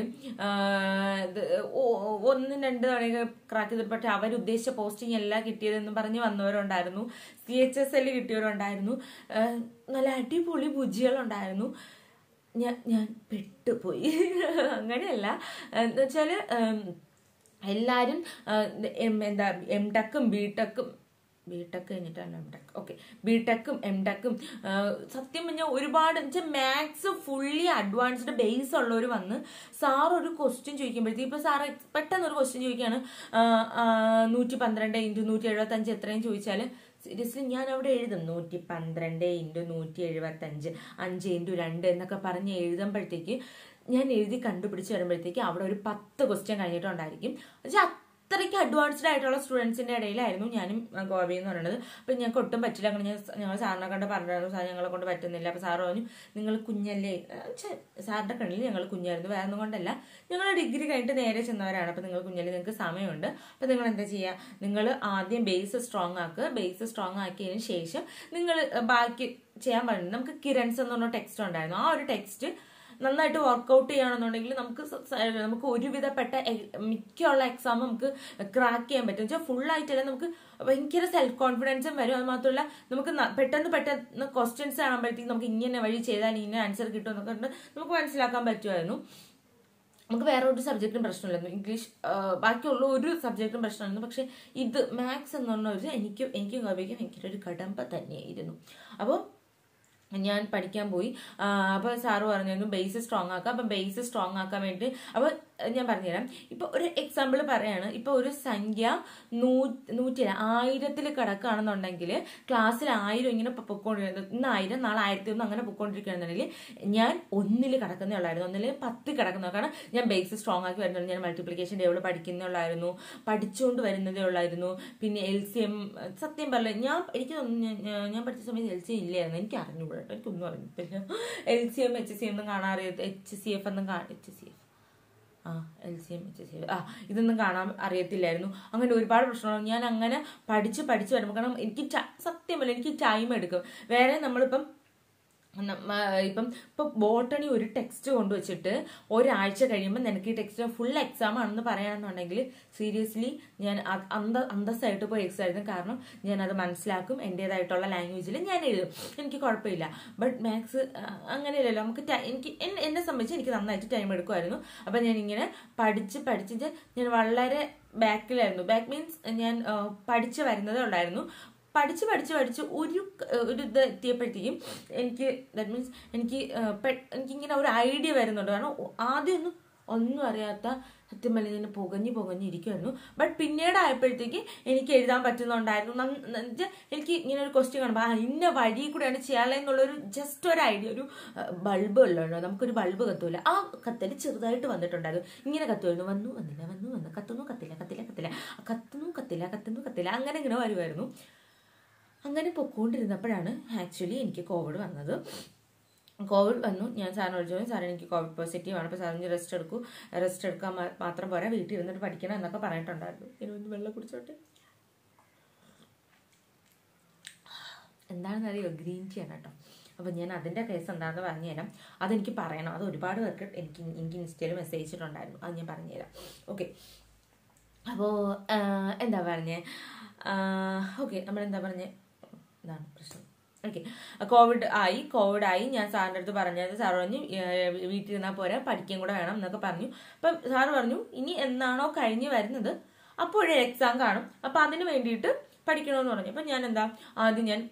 ഒന്നും രണ്ട് തവണയൊക്കെ ക്രാക്ക് ചെയ്തിട്ട് പക്ഷെ അവരുദ്ദേശിച്ച പോസ്റ്റിംഗ് എല്ലാം കിട്ടിയതെന്ന് പറഞ്ഞ് വന്നവരുണ്ടായിരുന്നു സി എച്ച് എസ് എൽ കിട്ടിയവരുണ്ടായിരുന്നു ആ, നല്ല അടിപൊളി ബുജികളുണ്ടായിരുന്നു ഞാൻ ഞാൻ പെട്ടുപോയി അങ്ങനെയല്ല എന്ന് വെച്ചാല് ഉം, എല്ലാരും ആ, എം എന്താ എം ടെക്കും ബി ടെക്കും ബി ടെക് കഴിഞ്ഞിട്ടാണ് എം ടെക് ഓക്കെ ബി ടെക്കും എം ടെക്കും സത്യം പറഞ്ഞാൽ ഒരുപാട് വെച്ചാൽ മാത്സ് ഫുള്ളി അഡ്വാൻസ്ഡ് ബേസ് ഉള്ളവർ വന്ന് സാർ ഒരു ക്വസ്റ്റ്യൻ ചോദിക്കുമ്പോഴത്തേക്ക് ഇപ്പൊ സാറ് പെട്ടെന്ന് ഒരു ക്വസ്റ്റ്യൻ ചോദിക്കുകയാണ് നൂറ്റി പന്ത്രണ്ട് ഇൻറ്റു നൂറ്റി എഴുപത്തി അഞ്ച് എത്രയും ചോദിച്ചാൽ സീരിയസ്ലി ഞാൻ അവിടെ എഴുതും നൂറ്റി പന്ത്രണ്ട് ഇൻറ്റു നൂറ്റി എഴുപത്തി അഞ്ച് അഞ്ച് ഇൻറ്റു രണ്ട് എന്നൊക്കെ പറഞ്ഞ് എഴുതുമ്പോഴത്തേക്ക് ഞാൻ എഴുതി കണ്ടുപിടിച്ച് വരുമ്പോഴത്തേക്ക് അവിടെ ഒരു പത്ത് ക്വസ്റ്റ്യൻ കഴിഞ്ഞിട്ടുണ്ടായിരിക്കും പക്ഷെ അത്രയ്ക്ക് അഡ്വാൻസ്ഡ് ആയിട്ടുള്ള സ്റ്റുഡൻസിന്റെ ഇടയിലായിരുന്നു ഞാനും അഹ് ഗോവയിൽ എന്ന് പറയുന്നത് അപ്പം ഞങ്ങൾക്ക് ഒട്ടും പറ്റില്ല അങ്ങനെ ഞാൻ സ- ഞങ്ങൾ സാറിനെ കണ്ട് പറഞ്ഞായിരുന്നു സാർ ഞങ്ങളെ കൊണ്ട് പറ്റുന്നില്ല അപ്പം സാറ് പറഞ്ഞു നിങ്ങൾ കുഞ്ഞല്ലേ ഏഹ് ഛെ, സാറിന്റെ കണ്ണിൽ ഞങ്ങൾ കുഞ്ഞായിരുന്നു വേറെ ഒന്നും കൊണ്ടല്ല ഞങ്ങൾ ഡിഗ്രി കഴിഞ്ഞിട്ട് നേരെ ചെന്നവരാണ് അപ്പം നിങ്ങൾ കുഞ്ഞല്ലേ നിങ്ങൾക്ക് സമയമുണ്ട് അപ്പം നിങ്ങൾ എന്താ ചെയ്യുക നിങ്ങൾ ആദ്യം ബേസ് സ്ട്രോങ് ആക്കുക ബേസ് സ്ട്രോങ് ആക്കിയതിന് ശേഷം നിങ്ങൾ ബാക്കി ചെയ്യാൻ പറയുന്നത് നമുക്ക് കിരൺസ് എന്ന് പറഞ്ഞ ടെക്സ്റ്റ് ഉണ്ടായിരുന്നു ആ ഒരു ടെക്സ്റ്റ് നന്നായിട്ട് വർക്കൗട്ട് ചെയ്യുകയാണെന്നുണ്ടെങ്കിൽ നമുക്ക് സ- സ- നമുക്ക് ഒരുവിധപ്പെട്ട എ- മിക്കുള്ള എക്സാം നമുക്ക് ക്രാക്ക് ചെയ്യാൻ പറ്റും വെച്ചാൽ ഫുൾ ആയിട്ടല്ല നമുക്ക് ഭയങ്കര സെൽഫ് കോൺഫിഡൻസും വരും അത് മാത്രമല്ല നമുക്ക് ന- പെട്ടെന്ന് പെട്ടെന്ന് ക്വസ്റ്റ്യൻസ് കാണുമ്പോഴത്തേക്ക് നമുക്ക് ഇങ്ങനെ വഴി ചെയ്താൽ ഇങ്ങനെ ആൻസർ കിട്ടും എന്നൊക്കെ ഉണ്ട് നമുക്ക് മനസ്സിലാക്കാൻ പറ്റുമായിരുന്നു നമുക്ക് വേറെ ഒരു സബ്ജക്റ്റും പ്രശ്നമില്ലായിരുന്നു ഇംഗ്ലീഷ് ആ, ബാക്കിയുള്ള ഒരു സബ്ജക്റ്റും പ്രശ്നമായിരുന്നു പക്ഷെ ഇത് മാത്സ് എന്ന് പറഞ്ഞ ഒരു എനിക്ക് എനിക്കും കവിക്കും ഭയങ്കര ഒരു കടമ്പ തന്നെയായിരുന്നു അപ്പോൾ ഞാൻ പഠിക്കാൻ പോയി അപ്പോൾ സാറ് പറഞ്ഞിരുന്നു ബേസ് സ്ട്രോങ് ആക്കാം അപ്പം ബേസ് സ്ട്രോങ് ആക്കാൻ വേണ്ടി അപ്പോൾ ഞാൻ പറഞ്ഞുതരാം ഇപ്പോൾ ഒരു എക്സാമ്പിൾ പറയാണ് ഇപ്പോൾ ഒരു സംഖ്യ നൂ നൂറ്റി ആയിരത്തിൽ കിടക്കുകയാണെന്നുണ്ടെങ്കിൽ ക്ലാസ്സിൽ ആയിരം ഇങ്ങനെ പൊ- പൊക്കോണ്ടിരുന്നത് ഇന്ന് ആയിരം നാളെ ആയിരത്തി ഒന്ന് അങ്ങനെ പൊക്കോണ്ടിരിക്കുകയാണെന്നുണ്ടെങ്കിൽ ഞാൻ ഒന്നിൽ കിടക്കുന്നേ ഉള്ളായിരുന്നു ഒന്നിൽ പത്ത് കിടക്കുന്ന കാരണം ഞാൻ ബേസ് സ്ട്രോങ് ആക്കി വരുന്നുണ്ട് ഞാൻ മൾട്ടിപ്ലിക്കേഷൻ ടേബിൾ പഠിക്കുന്നേ ഉള്ളായിരുന്നു പഠിച്ചുകൊണ്ട് വരുന്നതേ ഉള്ളായിരുന്നു പിന്നെ എൽ സി എം സത്യം പറഞ്ഞ ഞാൻ എനിക്ക് തോന്നുന്നു ഞാൻ- ഞാൻ- ഞാൻ പഠിച്ച സമയത്ത് എൽ സി ഇല്ലായിരുന്നു എനിക്ക് അറിഞ്ഞുകൂടാ കേട്ടോ എനിക്കൊന്നും അറിയത്തില്ല L C M H C M ഒന്നും കാണാൻ അറിയാത്ത എച്ച് സി എഫ് ഒന്നും എച്ച് സി എഫ് ആ L C M H C F ആ ഇതൊന്നും കാണാൻ അറിയത്തില്ലായിരുന്നു അങ്ങനെ ഒരുപാട് പ്രശ്നങ്ങൾ ഞാൻ അങ്ങനെ പഠിച്ച് പഠിച്ച് വരുമ്പോൾ കാരണം എനിക്ക് ട- സത്യമല്ല എനിക്ക് ടൈം എടുക്കും വേറെ നമ്മളിപ്പം നമ്മ- ഇപ്പം ഇപ്പം ബോട്ടണി ഒരു ടെക്സ്റ്റ് കൊണ്ടുവച്ചിട്ട് ഒരാഴ്ച കഴിയുമ്പോൾ നിനക്ക് ഈ ടെക്സ്റ്റ് ഫുൾ എക്സാം ആണെന്ന് പറയുകയാണെന്നുണ്ടെങ്കിൽ സീരിയസ്ലി ഞാൻ അത് അന്ത അന്തസ്സായിട്ട് പോയി എക്സാം എഴുതും കാരണം ഞാൻ അത് മനസ്സിലാക്കും എൻ്റേതായിട്ടുള്ള ലാംഗ്വേജിൽ ഞാൻ എഴുതും എനിക്ക് കുഴപ്പമില്ല ബട്ട് മാത്സ് അങ്ങനെയല്ലല്ലോ നമുക്ക് ടൈ- എനിക്ക് എന്നെ എന്നെ സംബന്ധിച്ച് എനിക്ക് നന്നായിട്ട് ടൈം എടുക്കുമായിരുന്നു അപ്പം ഞാൻ ഇങ്ങനെ പഠിച്ച് പഠിച്ചിട്ട് ഞാൻ വളരെ ബാക്കിലായിരുന്നു ബാക്ക് മീൻസ് ഞാൻ ആ, പഠിച്ച് വരുന്നതേ ഉണ്ടായിരുന്നു പഠിച്ച് പഠിച്ച് പഠിച്ച് ഒരു ക- ഒരു ഇത് എത്തിയപ്പോഴത്തേക്കും എനിക്ക് ദാറ്റ് മീൻസ് എനിക്ക് ആ, പെ- എനിക്കിങ്ങനെ ഒരു ഐഡിയ വരുന്നുണ്ട് കാരണം ഒ- ആദ്യമൊന്നും ഒന്നും അറിയാത്ത സത്യം പറഞ്ഞാൽ ഞാൻ പുകഞ്ഞ് പുകഞ്ഞ് ഇരിക്കുമായിരുന്നു ബട്ട് പിന്നീട് ആയപ്പോഴത്തേക്ക് എനിക്ക് എഴുതാൻ പറ്റുന്നുണ്ടായിരുന്നു നന്ന- ന്ന് വെച്ചാ എനിക്ക് ഇങ്ങനെ ഒരു ക്വസ്റ്റ്യൻ കാണുമ്പോൾ ആ ഇന്ന വഴി കൂടെയാണ് ചെയ്യാനുള്ളൊരു ജസ്റ്റ് ഒരു ഐഡിയ ഒരു ബൾബ് ഉള്ളല്ലോ നമുക്കൊരു ബൾബ് കത്തൂല ആ കത്തല് ചെറുതായിട്ട് വന്നിട്ടുണ്ടായിരുന്നു ഇങ്ങനെ കത്തുമായിരുന്നു വന്നു വന്നില്ല വന്നു വന്നു കത്തുന്നു കത്തില്ല കത്തില്ല കത്തില്ല കത്തുന്നു കത്തില്ല കത്തുന്നു കത്തില്ല അങ്ങനെ ഇങ്ങനെ വരുമായിരുന്നു അങ്ങനെ പൊക്കോണ്ടിരുന്നപ്പോഴാണ് ആക്ച്വലി എനിക്ക് കോവിഡ് വന്നത് കോവിഡ് വന്നു ഞാൻ സാറിന് വിളിച്ചു സാർ എനിക്ക് കോവിഡ് പോസിറ്റീവ് ആണ് അപ്പോൾ സാറിന് റെസ്റ്റ് എടുക്കൂ റെസ്റ്റ് എടുക്കാൻ മാ- മാത്രം പോരാ വീട്ടിൽ ഇരുന്നിട്ട് പഠിക്കണം എന്നൊക്കെ പറഞ്ഞിട്ടുണ്ടായിരുന്നു ഇനി ഒന്ന് വെള്ളം കുടിച്ചോട്ടെ എന്താണെന്നറിയോ ഗ്രീൻ ടീ ആണ് കേട്ടോ അപ്പോൾ ഞാൻ അതിൻ്റെ കേസ് എന്താണെന്ന് പറഞ്ഞുതരാം അതെനിക്ക് പറയണം അത് ഒരുപാട് പേർക്ക് എനിക്ക് എനിക്ക് ഇൻസ്റ്റയിൽ മെസ്സേജ് ചെയ്തിട്ടുണ്ടായിരുന്നു അത് ഞാൻ പറഞ്ഞുതരാം ഓക്കെ അപ്പോൾ എന്താ പറഞ്ഞേ ഓക്കെ നമ്മളെന്താ പറഞ്ഞേ ഇതാണ് പ്രശ്നം ഓക്കെ കോവിഡ് ആയി കോവിഡ് ആയി ഞാൻ സാറിൻ്റെ അടുത്ത് പറഞ്ഞത് സാർ പറഞ്ഞു ഏഹ്, വീട്ടിൽ ഇരുന്നാൽ പോരാ പഠിക്കുകയും കൂടെ വേണം എന്നൊക്കെ പറഞ്ഞു അപ്പം സാറ് പറഞ്ഞു ഇനി എന്നാണോ കഴിഞ്ഞ് വരുന്നത് അപ്പോഴേ എക്സാം കാണും അപ്പം അതിന് വേണ്ടിയിട്ട് പഠിക്കണമെന്ന് പറഞ്ഞു അപ്പം ഞാൻ എന്താ ആദ്യം ഞാൻ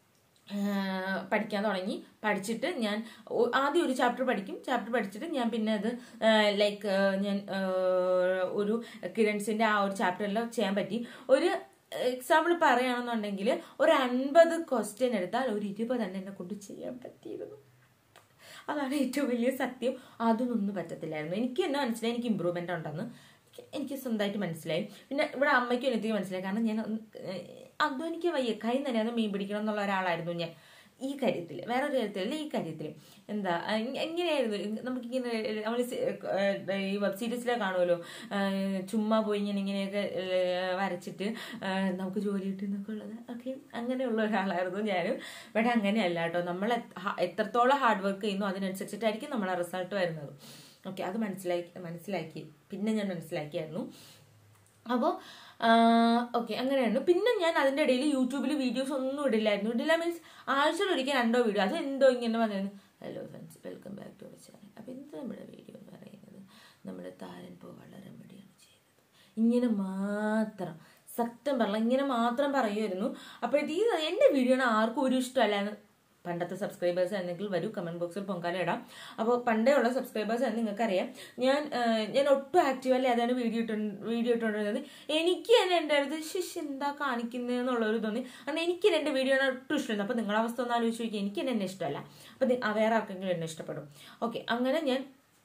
ആഹ് പഠിക്കാൻ തുടങ്ങി പഠിച്ചിട്ട് ഞാൻ ഒ- ആദ്യം ഒരു ചാപ്റ്റർ പഠിക്കും ചാപ്റ്റർ പഠിച്ചിട്ട് ഞാൻ പിന്നെ അത് ലൈക്ക് ഞാൻ ആഹ് ഒരു കിരൺസിന്റെ ആ ഒരു ചാപ്റ്ററിൽ ചെയ്യാൻ പറ്റി ഒരു എക്സാമ്പിൾ പറയുകയാണെന്നുണ്ടെങ്കിൽ ഒരു അൻപത് ക്വസ്റ്റ്യൻ എടുത്താൽ ഒരു ഇരുപത് തന്നെ എന്നെ കൊണ്ട് ചെയ്യാൻ പറ്റിയിരുന്നു അതാണ് ഏറ്റവും വലിയ സത്യം അതൊന്നും പറ്റത്തില്ലായിരുന്നു എനിക്ക് തന്നെ മനസ്സിലായി എനിക്ക് ഇമ്പ്രൂവ്മെന്റ് ഉണ്ടെന്ന് എനിക്ക് എനിക്ക് സ്വന്തമായിട്ട് മനസ്സിലായി പിന്നെ ഇവിടെ അമ്മയ്ക്കും എനിക്ക് മനസ്സിലായി കാരണം ഞാൻ ഒന്ന്, ഏഹ്, അധ്വാനിക്കാൻ വയ്യ കൈ നനയാതെ മീൻ പിടിക്കണം എന്നുള്ള ഒരാളായിരുന്നു ഞാൻ ഈ കാര്യത്തിൽ വേറൊരു കാര്യത്തിലല്ല ഈ കാര്യത്തിൽ എന്താ അഹ് എങ്ങനെയായിരുന്നു നമുക്കിങ്ങനെ നമ്മൾ ഈ വെബ് സീരീസിലെ കാണുമല്ലോ ആഹ് ചുമ്മാ പോയി ഇങ്ങനെ ഇങ്ങനെയൊക്കെ ഏഹ് വരച്ചിട്ട് ആഹ് നമുക്ക് ജോലി കിട്ടുന്നൊക്കെ ഉള്ളത് ഓക്കെ അങ്ങനെയുള്ള ഒരാളായിരുന്നു ഞാനും ബട്ട് അങ്ങനെയല്ല കേട്ടോ നമ്മൾ എത്ര- ഹ- എത്രത്തോളം ഹാർഡ് വർക്ക് ചെയ്യുന്നു അതിനനുസരിച്ചിട്ടായിരിക്കും നമ്മളെ റിസൾട്ട് വരുന്നത് ഓക്കെ അത് മനസ്സിലാക്കി മനസ്സിലാക്കി പിന്നെ ഞാൻ മനസ്സിലാക്കിയായിരുന്നു അപ്പോൾ ഓക്കെ അങ്ങനെയായിരുന്നു പിന്നെ ഞാൻ അതിൻ്റെ ഇടയിൽ യൂട്യൂബിൽ വീഡിയോസ് ഒന്നും ഇടില്ലായിരുന്നു ഇടില്ല മീൻസ് ആഴ്ചയിൽ ഒരിക്കൽ രണ്ടോ വീഡിയോ അത് എന്തോ ഇങ്ങനെ വന്നിരുന്നു hello friends welcome back to our channel അപ്പോൾ ഇന്നത്തെ നമ്മുടെ വീഡിയോ എന്ന് പറയുന്നത് നമ്മുടെ താരൻ പോവാനുള്ള റെമഡിയാണ് ചെയ്യുന്നത് ഇങ്ങനെ മാത്രം സത്യം പറഞ്ഞ ഇങ്ങനെ മാത്രം പറയുമായിരുന്നു അപ്പോഴത്തേക്ക് എൻ്റെ വീഡിയോന് ആർക്കും ഒരു ഇഷ്ടമല്ലായിരുന്നു പണ്ടത്തെ സബ്സ്ക്രൈബേഴ്സ് ആണെങ്കിൽ വരൂ കമന്റ് ബോക്സിൽ പൊങ്കാല ഇടാം അപ്പോൾ പണ്ടേ ഉള്ള സബ്സ്ക്രൈബേഴ്സ് എന്ന് നിങ്ങൾക്കറിയാം ഞാൻ ആ, ഞാൻ ഒട്ടും ആക്റ്റീവ് അല്ല അതാണ് വീഡിയോ ഇട്ടു വീഡിയോ ഇട്ടുകൊണ്ടിരുന്നത് എനിക്ക് തന്നെ എൻ്റെ അടുത്ത് ശിഷ് എന്താ കാണിക്കുന്നതെന്നുള്ളൊരു തോന്നി കാരണം എനിക്ക് തന്നെ എൻ്റെ വീഡിയോ ഒട്ടും ഇഷ്ടമല്ല അപ്പോൾ നിങ്ങളുടെ അവസ്ഥ ഒന്ന് ആലോചിച്ച് നോക്കി എനിക്ക് തന്നെ എന്നെ ഇഷ്ടമല്ല അപ്പോൾ നി- ആ വേറെ ആർക്കെങ്കിലും എന്നെ ഇഷ്ടപ്പെടും ഓക്കെ അങ്ങനെ ഞാൻ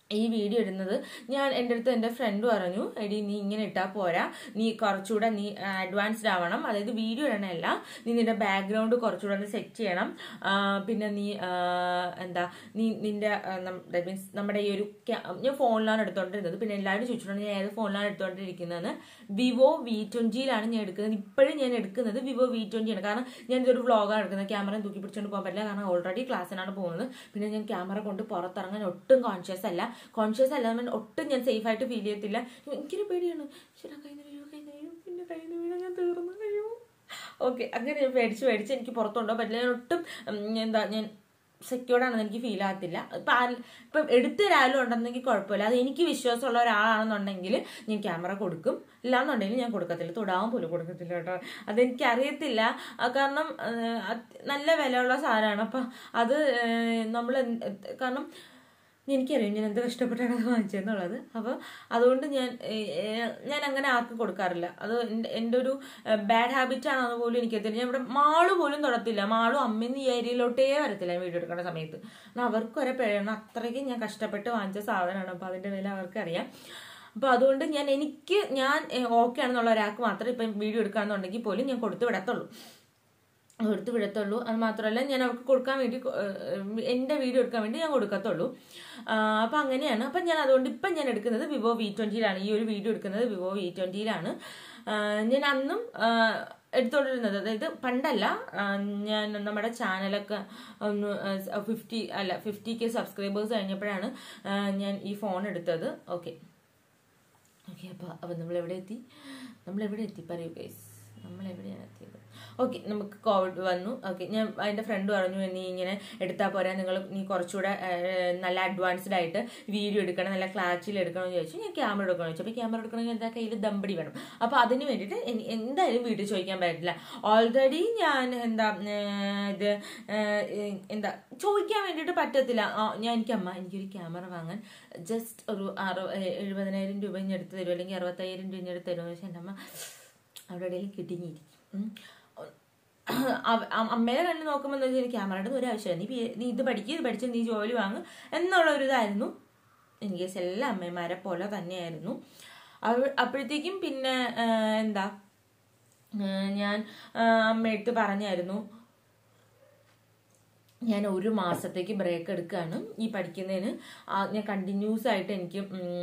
ഈ വീഡിയോ ഇടുന്നത് ഞാൻ എൻ്റെ അടുത്ത് എൻ്റെ ഫ്രണ്ട് പറഞ്ഞു എടി നീ ഇങ്ങനെ ഇട്ടാൽ പോരാ നീ കുറച്ചുകൂടെ നീ അഡ്വാൻസ്ഡ് ആവണം അതായത് വീഡിയോ ഇടണമല്ല നീ നിന്റെ ബാക്ക്ഗ്രൗണ്ട് കുറച്ചുകൂടെ ഒന്ന് സെറ്റ് ചെയ്യണം ആ, പിന്നെ നീ ആ, എന്താ നീ നിന്റെ ദാറ്റ് മീൻസ് നമ്മുടെ ഈ ഒരു ക്യാ- ഞാൻ ഫോണിലാണ് എടുത്തോണ്ടിരുന്നത് പിന്നെ എല്ലാവരും ചോദിച്ചിട്ടുണ്ട് ഞാൻ ഏത് ഫോണിലാണ് എടുത്തോണ്ടിരിക്കുന്നതെന്ന് വിവോ വി ട്വന്റിയിലാണ് ഞാൻ എടുക്കുന്നത് ഇപ്പോഴും ഞാൻ എടുക്കുന്നത് വിവോ വി ട്വന്റി ആണ് കാരണം ഞാൻ ഇതൊരു വ്ളോഗാണ് എടുക്കുന്നത് ക്യാമറ തൂക്കി പിടിച്ചുകൊണ്ട് പോകാൻ പറ്റില്ല കാരണം ഓൾറെഡി ക്ലാസ്സിനാണ് പോകുന്നത് പിന്നെ ഞാൻ ക്യാമറ കൊണ്ട് പുറത്തിറങ്ങാൻ ഒട്ടും കോൺഷ്യസ് അല്ല കോൺഷ്യസ് അല്ല mean ഒട്ടും ഞാൻ സേഫ് ആയിട്ട് ഫീൽ ചെയ്യത്തില്ല എനിക്കൊരു പേടിയാണ് ശരി കയ്യിൽ നിന്ന് വീഴും കയ്യിൽ നിന്ന് വീഴും പിന്നെ കയ്യിൽ നിന്ന് വീഴും ഞാൻ തീർന്നു കഴിയും ഓക്കെ അങ്ങനെ ഞാൻ പേടിച്ച് പേടിച്ച് എനിക്ക് പുറത്തുകൊണ്ടോ പറ്റില്ല ഞാൻ ഒട്ടും ഉം, എന്താ ഞാൻ സെക്യൂർഡ് ആണെന്ന് എനിക്ക് ഫീൽ ആകത്തില്ല ഇപ്പം ആര് ഇപ്പം എടുത്തൊരാളും ഉണ്ടെന്നെങ്കിൽ കുഴപ്പമില്ല അത് എനിക്ക് വിശ്വാസമുള്ള ഒരാളാണെന്നുണ്ടെങ്കിൽ ഞാൻ ക്യാമറ കൊടുക്കും ഇല്ലാന്നുണ്ടെങ്കിൽ ഞാൻ കൊടുക്കത്തില്ല തൊടാൻ പോലും കൊടുക്കത്തില്ല കേട്ടോ അതെനിക്ക് അറിയത്തില്ല ആ, കാരണം ആ, അത് നല്ല വിലയുള്ള സാധനമാണ് അപ്പം അത് നമ്മൾ കാരണം എനിക്കറിയാം ഞാൻ എന്ത് കഷ്ടപ്പെട്ടാണ് അത് വാങ്ങിച്ചതെന്നുള്ളത് അപ്പോൾ അതുകൊണ്ട് ഞാൻ ഏഹ്, ഏഹ്, ഞാൻ അങ്ങനെ ആർക്കും കൊടുക്കാറില്ല അത് എൻ്റെ എൻ്റെ ഒരു ബാഡ് ഹാബിറ്റ് ആണെന്ന് പോലും എനിക്കറിയത്തില്ല ഞാൻ ഇവിടെ മാള് പോലും തൊടത്തില്ല മാളും അമ്മയും ഈ ഏരിയയിലോട്ടേ വരത്തില്ല വീഡിയോ എടുക്കുന്ന സമയത്ത് കാരണം അവർക്ക് വരെ പിഴയണം അത്രയ്ക്ക് ഞാൻ കഷ്ടപ്പെട്ട് വാങ്ങിച്ച സാധനമാണ് അപ്പോൾ അതിൻ്റെ വില അവർക്കറിയാം അപ്പോൾ അതുകൊണ്ട് ഞാൻ എനിക്ക് ഞാൻ ഓക്കെ ആണെന്നുള്ള ഒരാൾക്ക് മാത്രമേ ഇപ്പം വീഡിയോ എടുക്കാന്നുണ്ടെങ്കിൽ പോലും ഞാൻ കൊടുത്തു വിടത്തുള്ളൂ കൊടുത്ത് വിടത്തുള്ളൂ അത് മാത്രമല്ല ഞാൻ അവർക്ക് കൊടുക്കാൻ വേണ്ടി കൊ- ഏഹ് എൻ്റെ വീഡിയോ എടുക്കാൻ വേണ്ടി ഞാൻ കൊടുക്കത്തുള്ളൂ ആഹ് അപ്പം അങ്ങനെയാണ് അപ്പം ഞാൻ അതുകൊണ്ട് ഇപ്പം ഞാൻ എടുക്കുന്നത് വിവോ വി ട്വൻറ്റിയിലാണ് ഈ ഒരു വീഡിയോ എടുക്കുന്നത് വിവോ വി ട്വൻറ്റിയിലാണ് ഞാൻ അന്നും ആഹ് എടുത്തോണ്ടിരുന്നത് അതായത് പണ്ടല്ല ആഹ് ഞാൻ നമ്മുടെ ചാനലൊക്കെ ഒന്ന് ഫിഫ്റ്റി അല്ല ഫിഫ്റ്റി കെ സബ്സ്ക്രൈബേഴ്സ് കഴിഞ്ഞപ്പോഴാണ് ആഹ് ഞാൻ ഈ ഫോൺ എടുത്തത് ഓക്കെ ഓക്കെ അപ്പോൾ അപ്പോൾ നമ്മൾ എവിടെ എത്തി നമ്മൾ എവിടെ എത്തി പറയൂ ഗൈസ് നമ്മൾ എവിടെയാണ് എത്തിയത് ഓക്കെ നമുക്ക് കോവിഡ് വന്നു ഓക്കെ ഞാൻ എൻ്റെ ഫ്രണ്ട് പറഞ്ഞു നീ ഇങ്ങനെ എടുത്താൽ പോരാ നിങ്ങൾ നീ കുറച്ചുകൂടെ ഏഹ്, നല്ല അഡ്വാൻസ്ഡ് ആയിട്ട് വീഡിയോ എടുക്കണം നല്ല ക്ലാരിറ്റിയിൽ എടുക്കണം എന്ന് ചോദിച്ചു ഞാൻ ക്യാമറ എടുക്കണം ചോദിച്ചു അപ്പോൾ ക്യാമറ എടുക്കണമെങ്കിൽ എൻ്റെ കയ്യിൽ ദമ്പടി വേണം അപ്പോൾ അതിന് വേണ്ടിയിട്ട് എനി- എന്തായാലും വീട്ടിൽ ചോദിക്കാൻ പറ്റില്ല ഓൾറെഡി ഞാൻ എന്താ ഏഹ്, ഇത് ഏഹ്, എന്താ ചോദിക്കാൻ വേണ്ടിയിട്ട് പറ്റത്തില്ല ആ, ഞാൻ എനിക്ക് അമ്മ എനിക്കൊരു ക്യാമറ വാങ്ങാൻ ജസ്റ്റ് ഒരു അറു എഴുപതിനായിരം രൂപ ഇനി എടുത്ത് തരുമോ അല്ലെങ്കിൽ അറുപത്തയ്യായിരം രൂപ ഇനി എടുത്ത് തരുമോ എന്ന് വെച്ചാൽ എൻ്റെ അമ്മ അവിടെ എവിടെയെങ്കിലും കിട്ടിങ്ങിയിരിക്കും ഉം. അവ- അ- അമ്മേനെ കണ്ട് നോക്കുമ്പോൾ എന്താ വെച്ചാൽ ക്യാമറയുടെ ഒരു ആവശ്യമില്ല നീ പി- നീ ഇത് പഠിക്കുക ഇത് പഠിച്ച് നീ ജോലി വാങ്ങ് എന്നുള്ള ഒരു ഇതായിരുന്നു ഇൻ കേസ് എല്ലാ അമ്മമാരെ പോലെ തന്നെയായിരുന്നു അവ അപ്പോഴത്തേക്കും പിന്നെ ആ, എന്താ ആ, ഞാൻ ആ, അമ്മയടുത്ത് പറഞ്ഞായിരുന്നു ഞാൻ ഒരു മാസത്തേക്ക് ബ്രേക്ക് എടുക്കുകയാണ് ഈ പഠിക്കുന്നതിന് ആ, ഞാൻ കണ്ടിന്യൂസ് ആയിട്ട് എനിക്ക്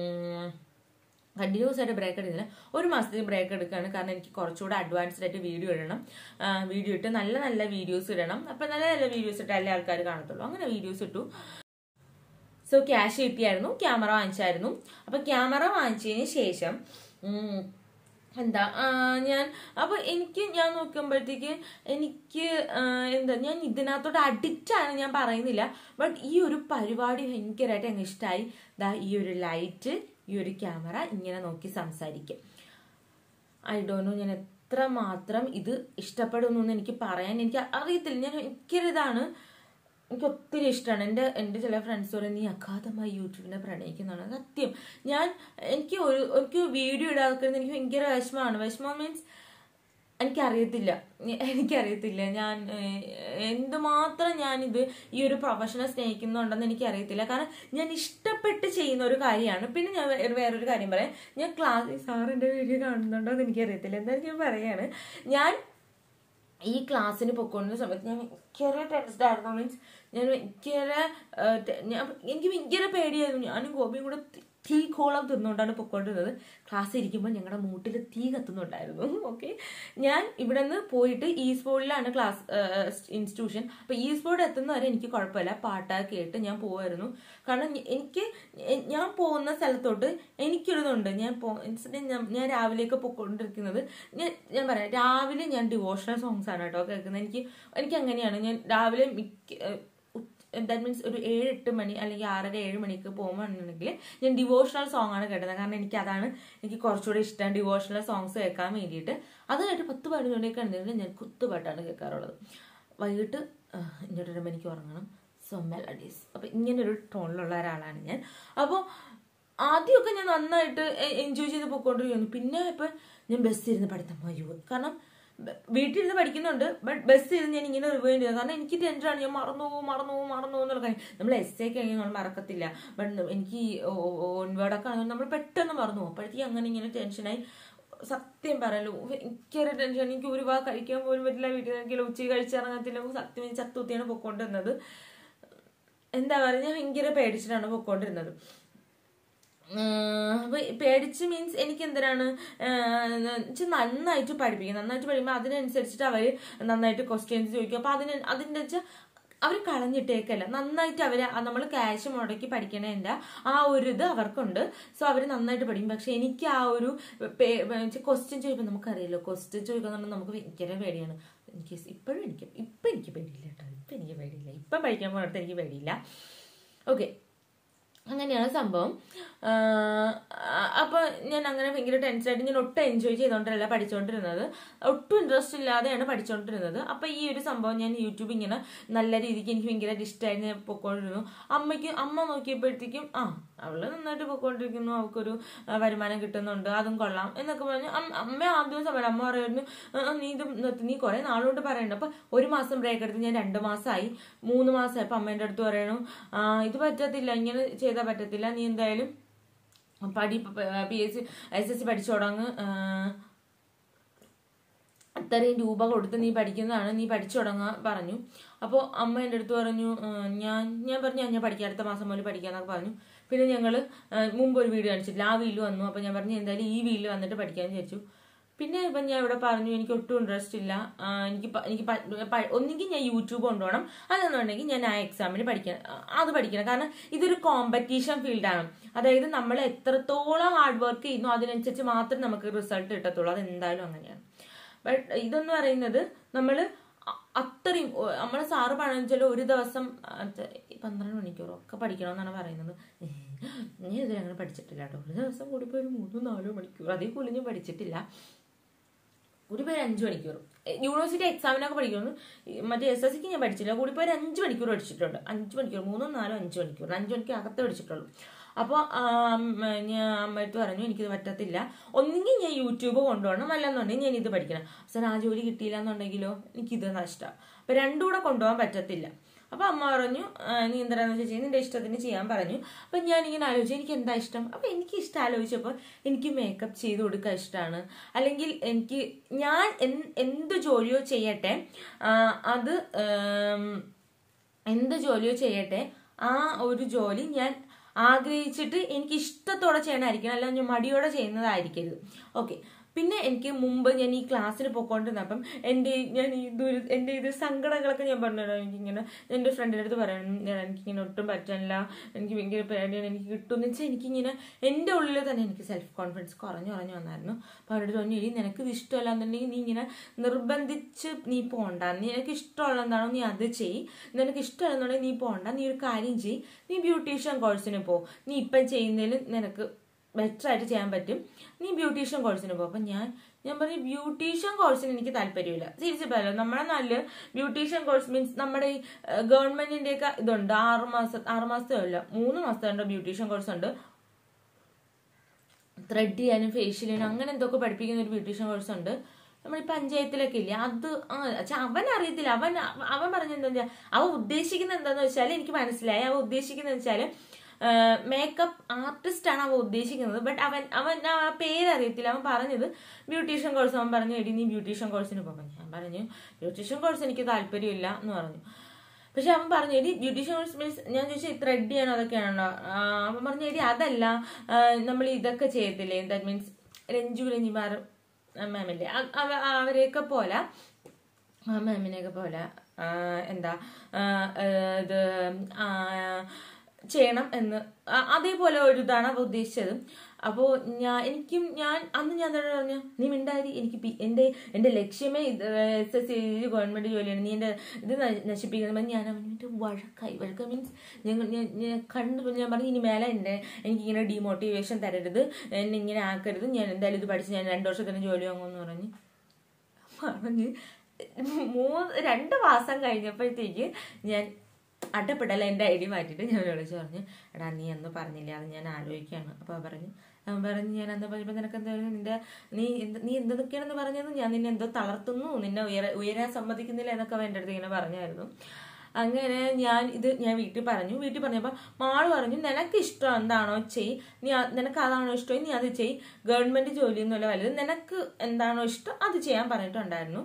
കണ്ടിന്യൂസ് ആയിട്ട് ബ്രേക്ക് എടുക്കുന്നില്ല ഒരു മാസത്തേക്ക് ബ്രേക്ക് എടുക്കുകയാണ് കാരണം എനിക്ക് കുറച്ചുകൂടെ അഡ്വാൻസ്ഡ് ആയിട്ട് വീഡിയോ ഇടണം വീഡിയോ ഇട്ട് നല്ല നല്ല വീഡിയോസ് ഇടണം അപ്പം നല്ല നല്ല വീഡിയോസ് ഇട്ടാലേ ആൾക്കാർ കാണത്തുള്ളൂ അങ്ങനെ വീഡിയോസ് ഇട്ടു സോ ക്യാഷ് കിട്ടിയായിരുന്നു ക്യാമറ വാങ്ങിച്ചായിരുന്നു അപ്പൊ ക്യാമറ വാങ്ങിച്ചതിന് ശേഷം ഉം, എന്താ ആ, ഞാൻ അപ്പൊ എനിക്ക് ഞാൻ നോക്കുമ്പോഴത്തേക്ക് എനിക്ക് ആ, എന്താ ഞാൻ ഇതിനകത്തോട്ട് അഡിക്റ്റ് ആണ് ഞാൻ പറയുന്നില്ല ബട്ട് ഈ ഒരു പരിപാടി ഭയങ്കരമായിട്ട് അങ്ങ് ഇഷ്ടമായി ദാ ഈ ഒരു ലൈറ്റ് ഈ ഒരു ക്യാമറ ഇങ്ങനെ നോക്കി സംസാരിക്കും ഐ ഡോണ്ട് നോ ഞാൻ എത്ര മാത്രം ഇത് ഇഷ്ടപ്പെടുന്നു എന്ന് എനിക്ക് പറയാൻ എനിക്ക് അറിയത്തില്ല ഞാൻ ഭയങ്കര എനിക്ക് ഒത്തിരി ഇഷ്ടമാണ് എൻ്റെ എൻ്റെ ചില ഫ്രണ്ട്സ് പറയും നീ അഗാധമായി യൂട്യൂബിനെ പ്രണയിക്കുന്നതാണ് സത്യം ഞാൻ എനിക്ക് ഒരു എനിക്ക് വീഡിയോ ഇടാക്കുന്നത് എനിക്ക് ഭയങ്കര വിഷമമാണ് വിഷമം മീൻസ് എനിക്കറിയത്തില്ല എനിക്കറിയത്തില്ല ഞാൻ ഏഹ്, എന്തുമാത്രം ഞാനിത് ഈ ഒരു പ്രൊഫഷനെ സ്നേഹിക്കുന്നുണ്ടെന്ന് എനിക്കറിയത്തില്ല കാരണം ഞാൻ ഇഷ്ടപ്പെട്ട് ചെയ്യുന്ന ഒരു കാര്യമാണ് പിന്നെ ഞാൻ വേ- വേറൊരു കാര്യം പറയാം ഞാൻ ക്ലാസ് സാറിൻ്റെ വീഡിയോ കാണുന്നുണ്ടോ എന്ന് എനിക്കറിയത്തില്ല എന്തായാലും ഞാൻ പറയാണ് ഞാൻ ഈ ക്ലാസ്സിന് പൊയ്ക്കൊണ്ടിരുന്ന സമയത്ത് ഞാൻ ഭയങ്കര ടെൻസ്ഡ് ആയിരുന്നു മീൻസ് ഞാൻ ഭയങ്കര ഏഹ്, ടെ- ഞാൻ എനിക്ക് ഭയങ്കര പേടിയായിരുന്നു ഞാനും ഗോപിയും കൂടെ തി- തീ കോളം തിന്നുകൊണ്ടാണ് പൊയ്ക്കൊണ്ടിരുന്നത് ക്ലാസ് ഇരിക്കുമ്പോൾ ഞങ്ങളുടെ മൂട്ടിൽ തീ കത്തുന്നുണ്ടായിരുന്നു ഓക്കെ ഞാൻ ഇവിടെ നിന്ന് പോയിട്ട് ഈ സ്പോർട്ടിലാണ് ക്ലാസ് ഇൻസ്റ്റിറ്റ്യൂഷൻ അപ്പോൾ ഈ സ്പോർട്ട് എത്തുന്നവരെ എനിക്ക് കുഴപ്പമില്ല പാട്ടൊക്കെ കേട്ട് ഞാൻ പോവായിരുന്നു കാരണം ഞ- എനിക്ക് ഞ- ഞാൻ പോകുന്ന സ്ഥലത്തോട്ട് എനിക്കൊരിതുണ്ട് ഞാൻ പോ instead ഞാൻ ഞാൻ രാവിലെയൊക്കെ പൊയ്ക്കൊണ്ടിരിക്കുന്നത് ഞാൻ ഞാൻ പറയാം രാവിലെ ഞാൻ ഡിവോഷണൽ സോങ്സ് ആണ് കേട്ടോ കേൾക്കുന്നത് എനിക്ക് എനിക്ക് അങ്ങനെയാണ് ഞാൻ രാവിലെ മിക്ക ദാറ്റ് മീൻസ് ഒരു ഏഴ് എട്ട് മണി അല്ലെങ്കിൽ ആറര ഏഴ് മണിക്ക് പോകുകയാണെന്നുണ്ടെങ്കിൽ ഞാൻ ഡിവോഷണൽ സോങ് ആണ് കേട്ടത് കാരണം എനിക്ക് അതാണ് എനിക്ക് കുറച്ചുകൂടി ഇഷ്ടം ഡിവോഷണൽ സോങ്സ് കേൾക്കാൻ വേണ്ടിയിട്ട് അത് കഴിഞ്ഞിട്ട് പത്ത് പതിനൊന്ന് മണിയൊക്കെ ആണെന്നുണ്ടെങ്കിൽ ഞാൻ കുത്തുപാട്ടാണ് കേൾക്കാറുള്ളത് വൈകിട്ട് ഇങ്ങോട്ട് വരുമ്പോൾ എനിക്ക് ഉറങ്ങണം സോ മെലഡീസ് അപ്പം ഇങ്ങനൊരു ടോണിലുള്ള ഒരാളാണ് ഞാൻ അപ്പോൾ ആദ്യമൊക്കെ ഞാൻ നന്നായിട്ട് എൻജോയ് ചെയ്ത് പോയിക്കൊണ്ടിരിക്കുന്നു പിന്നെ ഇപ്പം ഞാൻ ബസ്സിരുന്ന് പഠിത്തം അയ്യോ കാരണം വീട്ടിലിരുന്ന് പഠിക്കുന്നുണ്ട് ബട്ട് ബസ് ഇരുന്ന് ഞാൻ ഇങ്ങനെ റിവൈൻഡ് ചെയ്തു കാരണം എനിക്ക് ടെൻഷനാണ് ഞാൻ മറന്നു പോകും മറന്നു പോകും മറന്നു പോകും എന്നുള്ള കാര്യം നമ്മൾ എസ് എ കഴിഞ്ഞാൽ നമ്മൾ മറക്കത്തില്ല ബട്ട് എനിക്ക് ഓൺവേർഡൊക്കെ ആണെങ്കിൽ നമ്മൾ പെട്ടെന്ന് മറന്നു പോകും അപ്പോഴത്തേക്ക് അങ്ങനെ ഇങ്ങനെ ടെൻഷനായി സത്യം പറയലോ എനിക്കൊരു ടെൻഷൻ എനിക്ക് ഒരു വാ കഴിക്കാൻ പോലും പറ്റില്ല വീട്ടിൽ നിന്നെങ്കിലും ഉച്ചയ്ക്ക് കഴിച്ചിറങ്ങത്തില്ല സത്യം എനിക്ക് ചത്തുത്തിയാണ് പൊക്കോണ്ടിരുന്നത് എന്താ പറയുക ഞാൻ ഭയങ്കര പേടിച്ചിട്ടാണ് പൊക്കോണ്ടിരുന്നത് അപ്പൊ പേടിച്ച് മീൻസ് എനിക്ക് എന്തിനാണ് വെച്ചാൽ നന്നായിട്ട് പഠിപ്പിക്കും നന്നായിട്ട് പഠിക്കുമ്പോൾ അതിനനുസരിച്ചിട്ട് അവർ നന്നായിട്ട് ക്വസ്റ്റ്യൻസ് ചോദിക്കും അപ്പൊ അതിന് അതിൻ്റെ വെച്ചാൽ അവർ കളഞ്ഞിട്ടേക്കല്ല നന്നായിട്ട് അവർ നമ്മൾ ക്യാഷ് മുടക്കി പഠിക്കണതിൻ്റെ ആ ഒരു ഇത് അവർക്കുണ്ട് സോ അവർ നന്നായിട്ട് പഠിക്കും പക്ഷെ എനിക്ക് ആ ഒരു ക്വസ്റ്റ്യൻ ചോദിക്കുമ്പോൾ നമുക്കറിയാലോ ക്വസ്റ്റ്യൻ ചോദിക്കുന്നുണ്ടെങ്കിൽ നമുക്ക് ഭയങ്കര പേടിയാണ് എനിക്ക് ഇപ്പോഴും എനിക്ക് ഇപ്പം എനിക്ക് പേടിയില്ല കേട്ടോ ഇപ്പം എനിക്ക് പേടിയില്ല ഇപ്പം പഠിക്കാൻ പോകുന്നിടത്ത് എനിക്ക് പേടിയില്ല ഓക്കെ അങ്ങനെയാണ് സംഭവം അപ്പോൾ ഞാൻ അങ്ങനെ ഭയങ്കര ടെൻഷനായിട്ട് ഞാൻ ഒട്ടും എൻജോയ് ചെയ്തുകൊണ്ടല്ല പഠിച്ചുകൊണ്ടിരുന്നത് ഒട്ടും ഇൻട്രസ്റ്റ് ഇല്ലാതെയാണ് പഠിച്ചുകൊണ്ടിരുന്നത് അപ്പോൾ ഈ ഒരു സംഭവം ഞാൻ യൂട്യൂബ് ഇങ്ങനെ നല്ല രീതിക്ക് എനിക്ക് ഭയങ്കര ഇഷ്ടമായിട്ട് ഞാൻ പൊക്കോണ്ടിരുന്നു അമ്മയ്ക്ക് അമ്മ നോക്കിയപ്പോഴത്തേക്കും ആ അവള് നന്നായിട്ട് പൊക്കോണ്ടിരിക്കുന്നു അവൾക്കൊരു വരുമാനം കിട്ടുന്നുണ്ട് അതും കൊള്ളാം എന്നൊക്കെ പറഞ്ഞു അമ്മ ആദ്യം സമയം അമ്മ പറയുന്നു നീ ഇത് നിർത്തി നീ കുറെ നാളുകൊണ്ട് പറയണ്ട അപ്പൊ ഒരു മാസം ബ്രേക്ക് എടുത്ത് ഞാൻ രണ്ട് മാസമായി മൂന്ന് മാസമായി അപ്പൊ അമ്മേന്റെ അടുത്ത് പറയണു ഇത് പറ്റത്തില്ല ഇങ്ങനെ ചെയ്താൽ പറ്റത്തില്ല നീ എന്തായാലും പഠി P S C S S C പഠിച്ചു തുടങ്ങ് അത്രയും രൂപ കൊടുത്ത് നീ പഠിക്കുന്നതാണ് നീ പഠിച്ചു തുടങ്ങാൻ പറഞ്ഞു അപ്പോൾ അമ്മ എൻ്റെ അടുത്ത് പറഞ്ഞു ഞാൻ ഞാൻ പറഞ്ഞു ഞാൻ പഠിക്കാം അടുത്ത മാസം മുതൽ പഠിക്കാന്നൊക്കെ പറഞ്ഞു പിന്നെ ഞങ്ങൾ മുമ്പ് ഒരു വീഡിയോ കാണിച്ചിട്ടില്ല ആ വീട്ടിൽ വന്നു അപ്പോൾ ഞാൻ പറഞ്ഞു എന്തായാലും ഈ വീട്ടിൽ വന്നിട്ട് പഠിക്കാമെന്ന് വിചാരിച്ചു പിന്നെ ഇപ്പം ഞാൻ ഇവിടെ പറഞ്ഞു എനിക്ക് ഒട്ടും ഇൻട്രസ്റ്റ് ഇല്ല എനിക്ക് എനിക്ക് ഒന്നെങ്കിൽ ഞാൻ യൂട്യൂബ് കൊണ്ടുപോകണം അല്ലെന്നുണ്ടെങ്കിൽ ഞാൻ ആ എക്സാമിന് പഠിക്കണം അത് പഠിക്കണം കാരണം ഇതൊരു കോമ്പറ്റീഷൻ ഫീൽഡാണ് അതായത് നമ്മൾ എത്രത്തോളം ഹാർഡ് വർക്ക് ചെയ്യുന്നു അതിനനുസരിച്ച് മാത്രമേ നമുക്ക് റിസൾട്ട് കിട്ടത്തുള്ളൂ അത് എന്തായാലും അങ്ങനെയാണ് ബട്ട് ഇതെന്ന് പറയുന്നത് നമ്മൾ അത്രയും നമ്മളെ സാറ് പറഞ്ഞാൽ ഒരു ദിവസം പന്ത്രണ്ട് മണിക്കൂറോ ഒക്കെ പഠിക്കണമെന്നാണ് പറയുന്നത് ഞാൻ ഇതിൽ അങ്ങനെ പഠിച്ചിട്ടില്ല കേട്ടോ ഒരു ദിവസം കൂടി പോയി ഒരു മൂന്നോ നാലോ മണിക്കൂർ അതേ കൂടുതൽ ഞാൻ പഠിച്ചിട്ടില്ല കൂടി പോയി അഞ്ച് മണിക്കൂർ യൂണിവേഴ്സിറ്റി എക്സാമിനൊക്കെ പഠിക്കുന്നു മറ്റേ എസ് എസ് സിക്ക് ഞാൻ പഠിച്ചില്ല കൂടി പോയി അഞ്ച് മണിക്കൂർ പഠിച്ചിട്ടുണ്ട് അഞ്ച് മണിക്കൂർ മൂന്നോ നാലോ അഞ്ച് മണിക്കൂർ അഞ്ച് മണിക്കൂർ അകത്ത് പഠിച്ചിട്ടുള്ളൂ അപ്പോൾ ഞാൻ അമ്മയടുത്ത് പറഞ്ഞു എനിക്കിത് പറ്റത്തില്ല ഒന്നെങ്കിൽ ഞാൻ യൂട്യൂബ് കൊണ്ടുപോകണം അല്ലെന്നുണ്ടെങ്കിൽ ഞാൻ ഇത് പഠിക്കണം അവസാനം ആ ജോലി കിട്ടിയില്ല എന്നുണ്ടെങ്കിലോ എനിക്കിത് നഷ്ടമാണ് അപ്പം രണ്ടും കൂടെ കൊണ്ടുപോകാൻ പറ്റത്തില്ല അപ്പൊ അമ്മ പറഞ്ഞു നീ എന്താണെന്ന് വെച്ചാൽ നിന്റെ ഇഷ്ടത്തിന് ചെയ്യാൻ പറഞ്ഞു അപ്പൊ ഞാൻ ഇങ്ങനെ ആലോചിച്ചു എനിക്ക് എന്താ ഇഷ്ടം അപ്പൊ എനിക്ക് ഇഷ്ടം ആലോചിച്ചപ്പോൾ എനിക്ക് മേക്കപ്പ് ചെയ്ത് കൊടുക്കാൻ ഇഷ്ടമാണ് അല്ലെങ്കിൽ എനിക്ക് ഞാൻ എന്ത് ജോലിയോ ചെയ്യട്ടെ അത് എന്ത് ജോലിയോ ചെയ്യട്ടെ ആ ഒരു ജോലി ഞാൻ ആഗ്രഹിച്ചിട്ട് എനിക്ക് ഇഷ്ടത്തോടെ ചെയ്യണമായിരിക്കണം അല്ല ഞാൻ മടിയോടെ ചെയ്യുന്നതായിരിക്കരുത് ഓക്കെ പിന്നെ എനിക്ക് മുമ്പ് ഞാൻ ഈ ക്ലാസ്സിന് പോയിക്കൊണ്ടിരുന്നപ്പം എൻ്റെ ഞാൻ ഇത് എൻ്റെ ഇത് സങ്കടങ്ങളൊക്കെ ഞാൻ പറഞ്ഞു എനിക്കിങ്ങനെ എൻ്റെ ഫ്രണ്ടിൻ്റെ അടുത്ത് പറയണം എനിക്കിങ്ങനെ ഒട്ടും പറ്റാനില്ല എനിക്ക് ഭയങ്കര പേടിയാണ് എനിക്ക് കിട്ടുമെന്ന് വെച്ചാൽ എനിക്കിങ്ങനെ എൻ്റെ ഉള്ളിൽ തന്നെ എനിക്ക് സെൽഫ് കോൺഫിഡൻസ് കുറഞ്ഞു കുറഞ്ഞു വന്നായിരുന്നു അപ്പോൾ അവരോട് പറഞ്ഞു എടി നിനക്ക് ഇത് ഇഷ്ടമല്ല എന്നുണ്ടെങ്കിൽ നീ ഇങ്ങനെ നിർബന്ധിച്ച് നീ പോണ്ട നിനക്ക് ഇഷ്ടമുള്ള എന്താണോ നീ അത് ചെയ് നിനക്ക് ഇഷ്ടമല്ലെന്നുണ്ടെങ്കിൽ നീ പോണ്ട നീ ഒരു കാര്യം ചെയ് നീ ബ്യൂട്ടീഷ്യൻ കോഴ്സിന് പോ നീ ഇപ്പം ചെയ്യുന്നതിൽ നിനക്ക് ബെറ്റർ ആയിട്ട് ചെയ്യാൻ പറ്റും നീ ബ്യൂട്ടീഷ്യൻ കോഴ്സിന് പോകും അപ്പം ഞാൻ ഞാൻ പറഞ്ഞു ബ്യൂട്ടീഷ്യൻ കോഴ്സിന് എനിക്ക് താല്പര്യമില്ല സീരിയസ് പറയാലോ നമ്മുടെ നാട്ടില് ബ്യൂട്ടീഷ്യൻ കോഴ്സ് മീൻസ് നമ്മുടെ ഈ ഗവൺമെന്റിന്റെ ഒക്കെ ഇതുണ്ട് ആറ് മാസം ആറ് മാസത്തെ അല്ല മൂന്ന് മാസത്തെ ബ്യൂട്ടീഷ്യൻ കോഴ്സ് ഉണ്ട് ത്രെഡ് ചെയ്യാനും ഫേഷ്യൽ ചെയ്യാനും അങ്ങനെ എന്തൊക്കെ പഠിപ്പിക്കുന്ന ഒരു ബ്യൂട്ടീഷ്യൻ കോഴ്സ് ഉണ്ട് നമ്മൾ ഈ പഞ്ചായത്തിലൊക്കെ ഇല്ലേ അത് അവൻ അറിയത്തില്ല അവൻ അവൻ പറഞ്ഞ എന്താ അവൻ ഉദ്ദേശിക്കുന്നത് എന്താന്ന് വെച്ചാൽ എനിക്ക് മനസ്സിലായി അവൻ ഉദ്ദേശിക്കുന്നത് വെച്ചാൽ മേക്കപ്പ് ആർട്ടിസ്റ്റ് ആണ് അവൻ ഉദ്ദേശിക്കുന്നത് ബട്ട് അവൻ അവൻ ആ പേരറിയത്തില്ല അവൻ പറഞ്ഞത് ബ്യൂട്ടീഷ്യൻ കോഴ്സ് അവൻ പറഞ്ഞു എടി നീ ബ്യൂട്ടീഷ്യൻ കോഴ്സിന് പോകാൻ ഞാൻ പറഞ്ഞു ബ്യൂട്ടീഷ്യൻ കോഴ്സ് എനിക്ക് താല്പര്യമില്ല എന്ന് പറഞ്ഞു പക്ഷെ അവൻ പറഞ്ഞു എടി ബ്യൂട്ടീഷ്യൻ കോഴ്സ് മീൻസ് ഞാൻ ചോദിച്ചാൽ ത്രെഡ് ചെയ്യണോ അതൊക്കെയാണോ അവൻ പറഞ്ഞു എടി അതല്ല നമ്മൾ ഇതൊക്കെ ചെയ്യത്തില്ലേ ദാറ്റ് മീൻസ് രഞ്ജു രഞ്ജിമാർ മാമില്ലേ അവരെയൊക്കെ പോലെ ആ മാമിനെയൊക്കെ പോലെ എന്താ ഇത് ചെയ്യണം എന്ന് അതേപോലെ ഒരു ഇതാണ് അവ ഉദ്ദേശിച്ചത് അപ്പോൾ ഞാൻ എനിക്കും ഞാൻ അന്ന് ഞാൻ തന്നെ പറഞ്ഞു നീ മിണ്ടാതി എനിക്ക് എൻ്റെ എൻ്റെ ലക്ഷ്യമേ ഇത് എസ് എസ് സി ഗവൺമെൻറ് ജോലിയാണ് നീ എൻ്റെ ഇത് നശിപ്പിക്കുന്നത് ഞാൻ അവൻ്റെ വഴക്കായി വഴക്ക മീൻസ് ഞങ്ങൾ ഞാൻ കണ്ടു ഞാൻ പറഞ്ഞു ഇനി മേലെ എൻ്റെ എനിക്കിങ്ങനെ ഡീമോട്ടിവേഷൻ തരരുത് എന്നെ ഇങ്ങനെ ആക്കരുത് ഞാൻ എന്തായാലും ഇത് പഠിച്ച് ഞാൻ രണ്ട് വർഷത്തിന് ജോലി വാങ്ങുമെന്ന് പറഞ്ഞ് പറഞ്ഞ് മൂന്ന് രണ്ട് മാസം കഴിഞ്ഞപ്പോഴത്തേക്ക് ഞാൻ അട്ടപ്പെട്ടല്ല എൻ്റെ ഐ ഡി മാറ്റിയിട്ട് ഞാൻ വിളിച്ച് പറഞ്ഞു എടാ നീ എന്ന് പറഞ്ഞില്ല അത് ഞാൻ ആലോചിക്കുകയാണ് അപ്പോൾ പറഞ്ഞു അവൻ പറഞ്ഞു ഞാൻ എന്താ പറഞ്ഞപ്പോൾ നിനക്ക് എന്തായാലും നിന്റെ നീ എന്ത് നീ എന്തൊക്കെയാണെന്ന് പറഞ്ഞത് ഞാൻ നിന്നെ എന്തോ തളർത്തുന്നു നിന്നെ ഉയര ഉയരാൻ സമ്മതിക്കുന്നില്ല എന്നൊക്കെ അവൻ എൻ്റെ അടുത്ത് ഇങ്ങനെ പറഞ്ഞായിരുന്നു അങ്ങനെ ഞാൻ ഇത് ഞാൻ വീട്ടിൽ പറഞ്ഞു വീട്ടിൽ പറഞ്ഞപ്പോൾ മാള് പറഞ്ഞു നിനക്ക് ഇഷ്ടം എന്താണോ ചെയ് നീ ആ- നിനക്ക് അതാണോ ഇഷ്ടം നീ അത് ചെയ് ഗവൺമെന്റ് ജോലിയൊന്നുമല്ല വലുത് നിനക്ക് എന്താണോ ഇഷ്ടം അത് ചെയ്യാൻ പറഞ്ഞിട്ടുണ്ടായിരുന്നു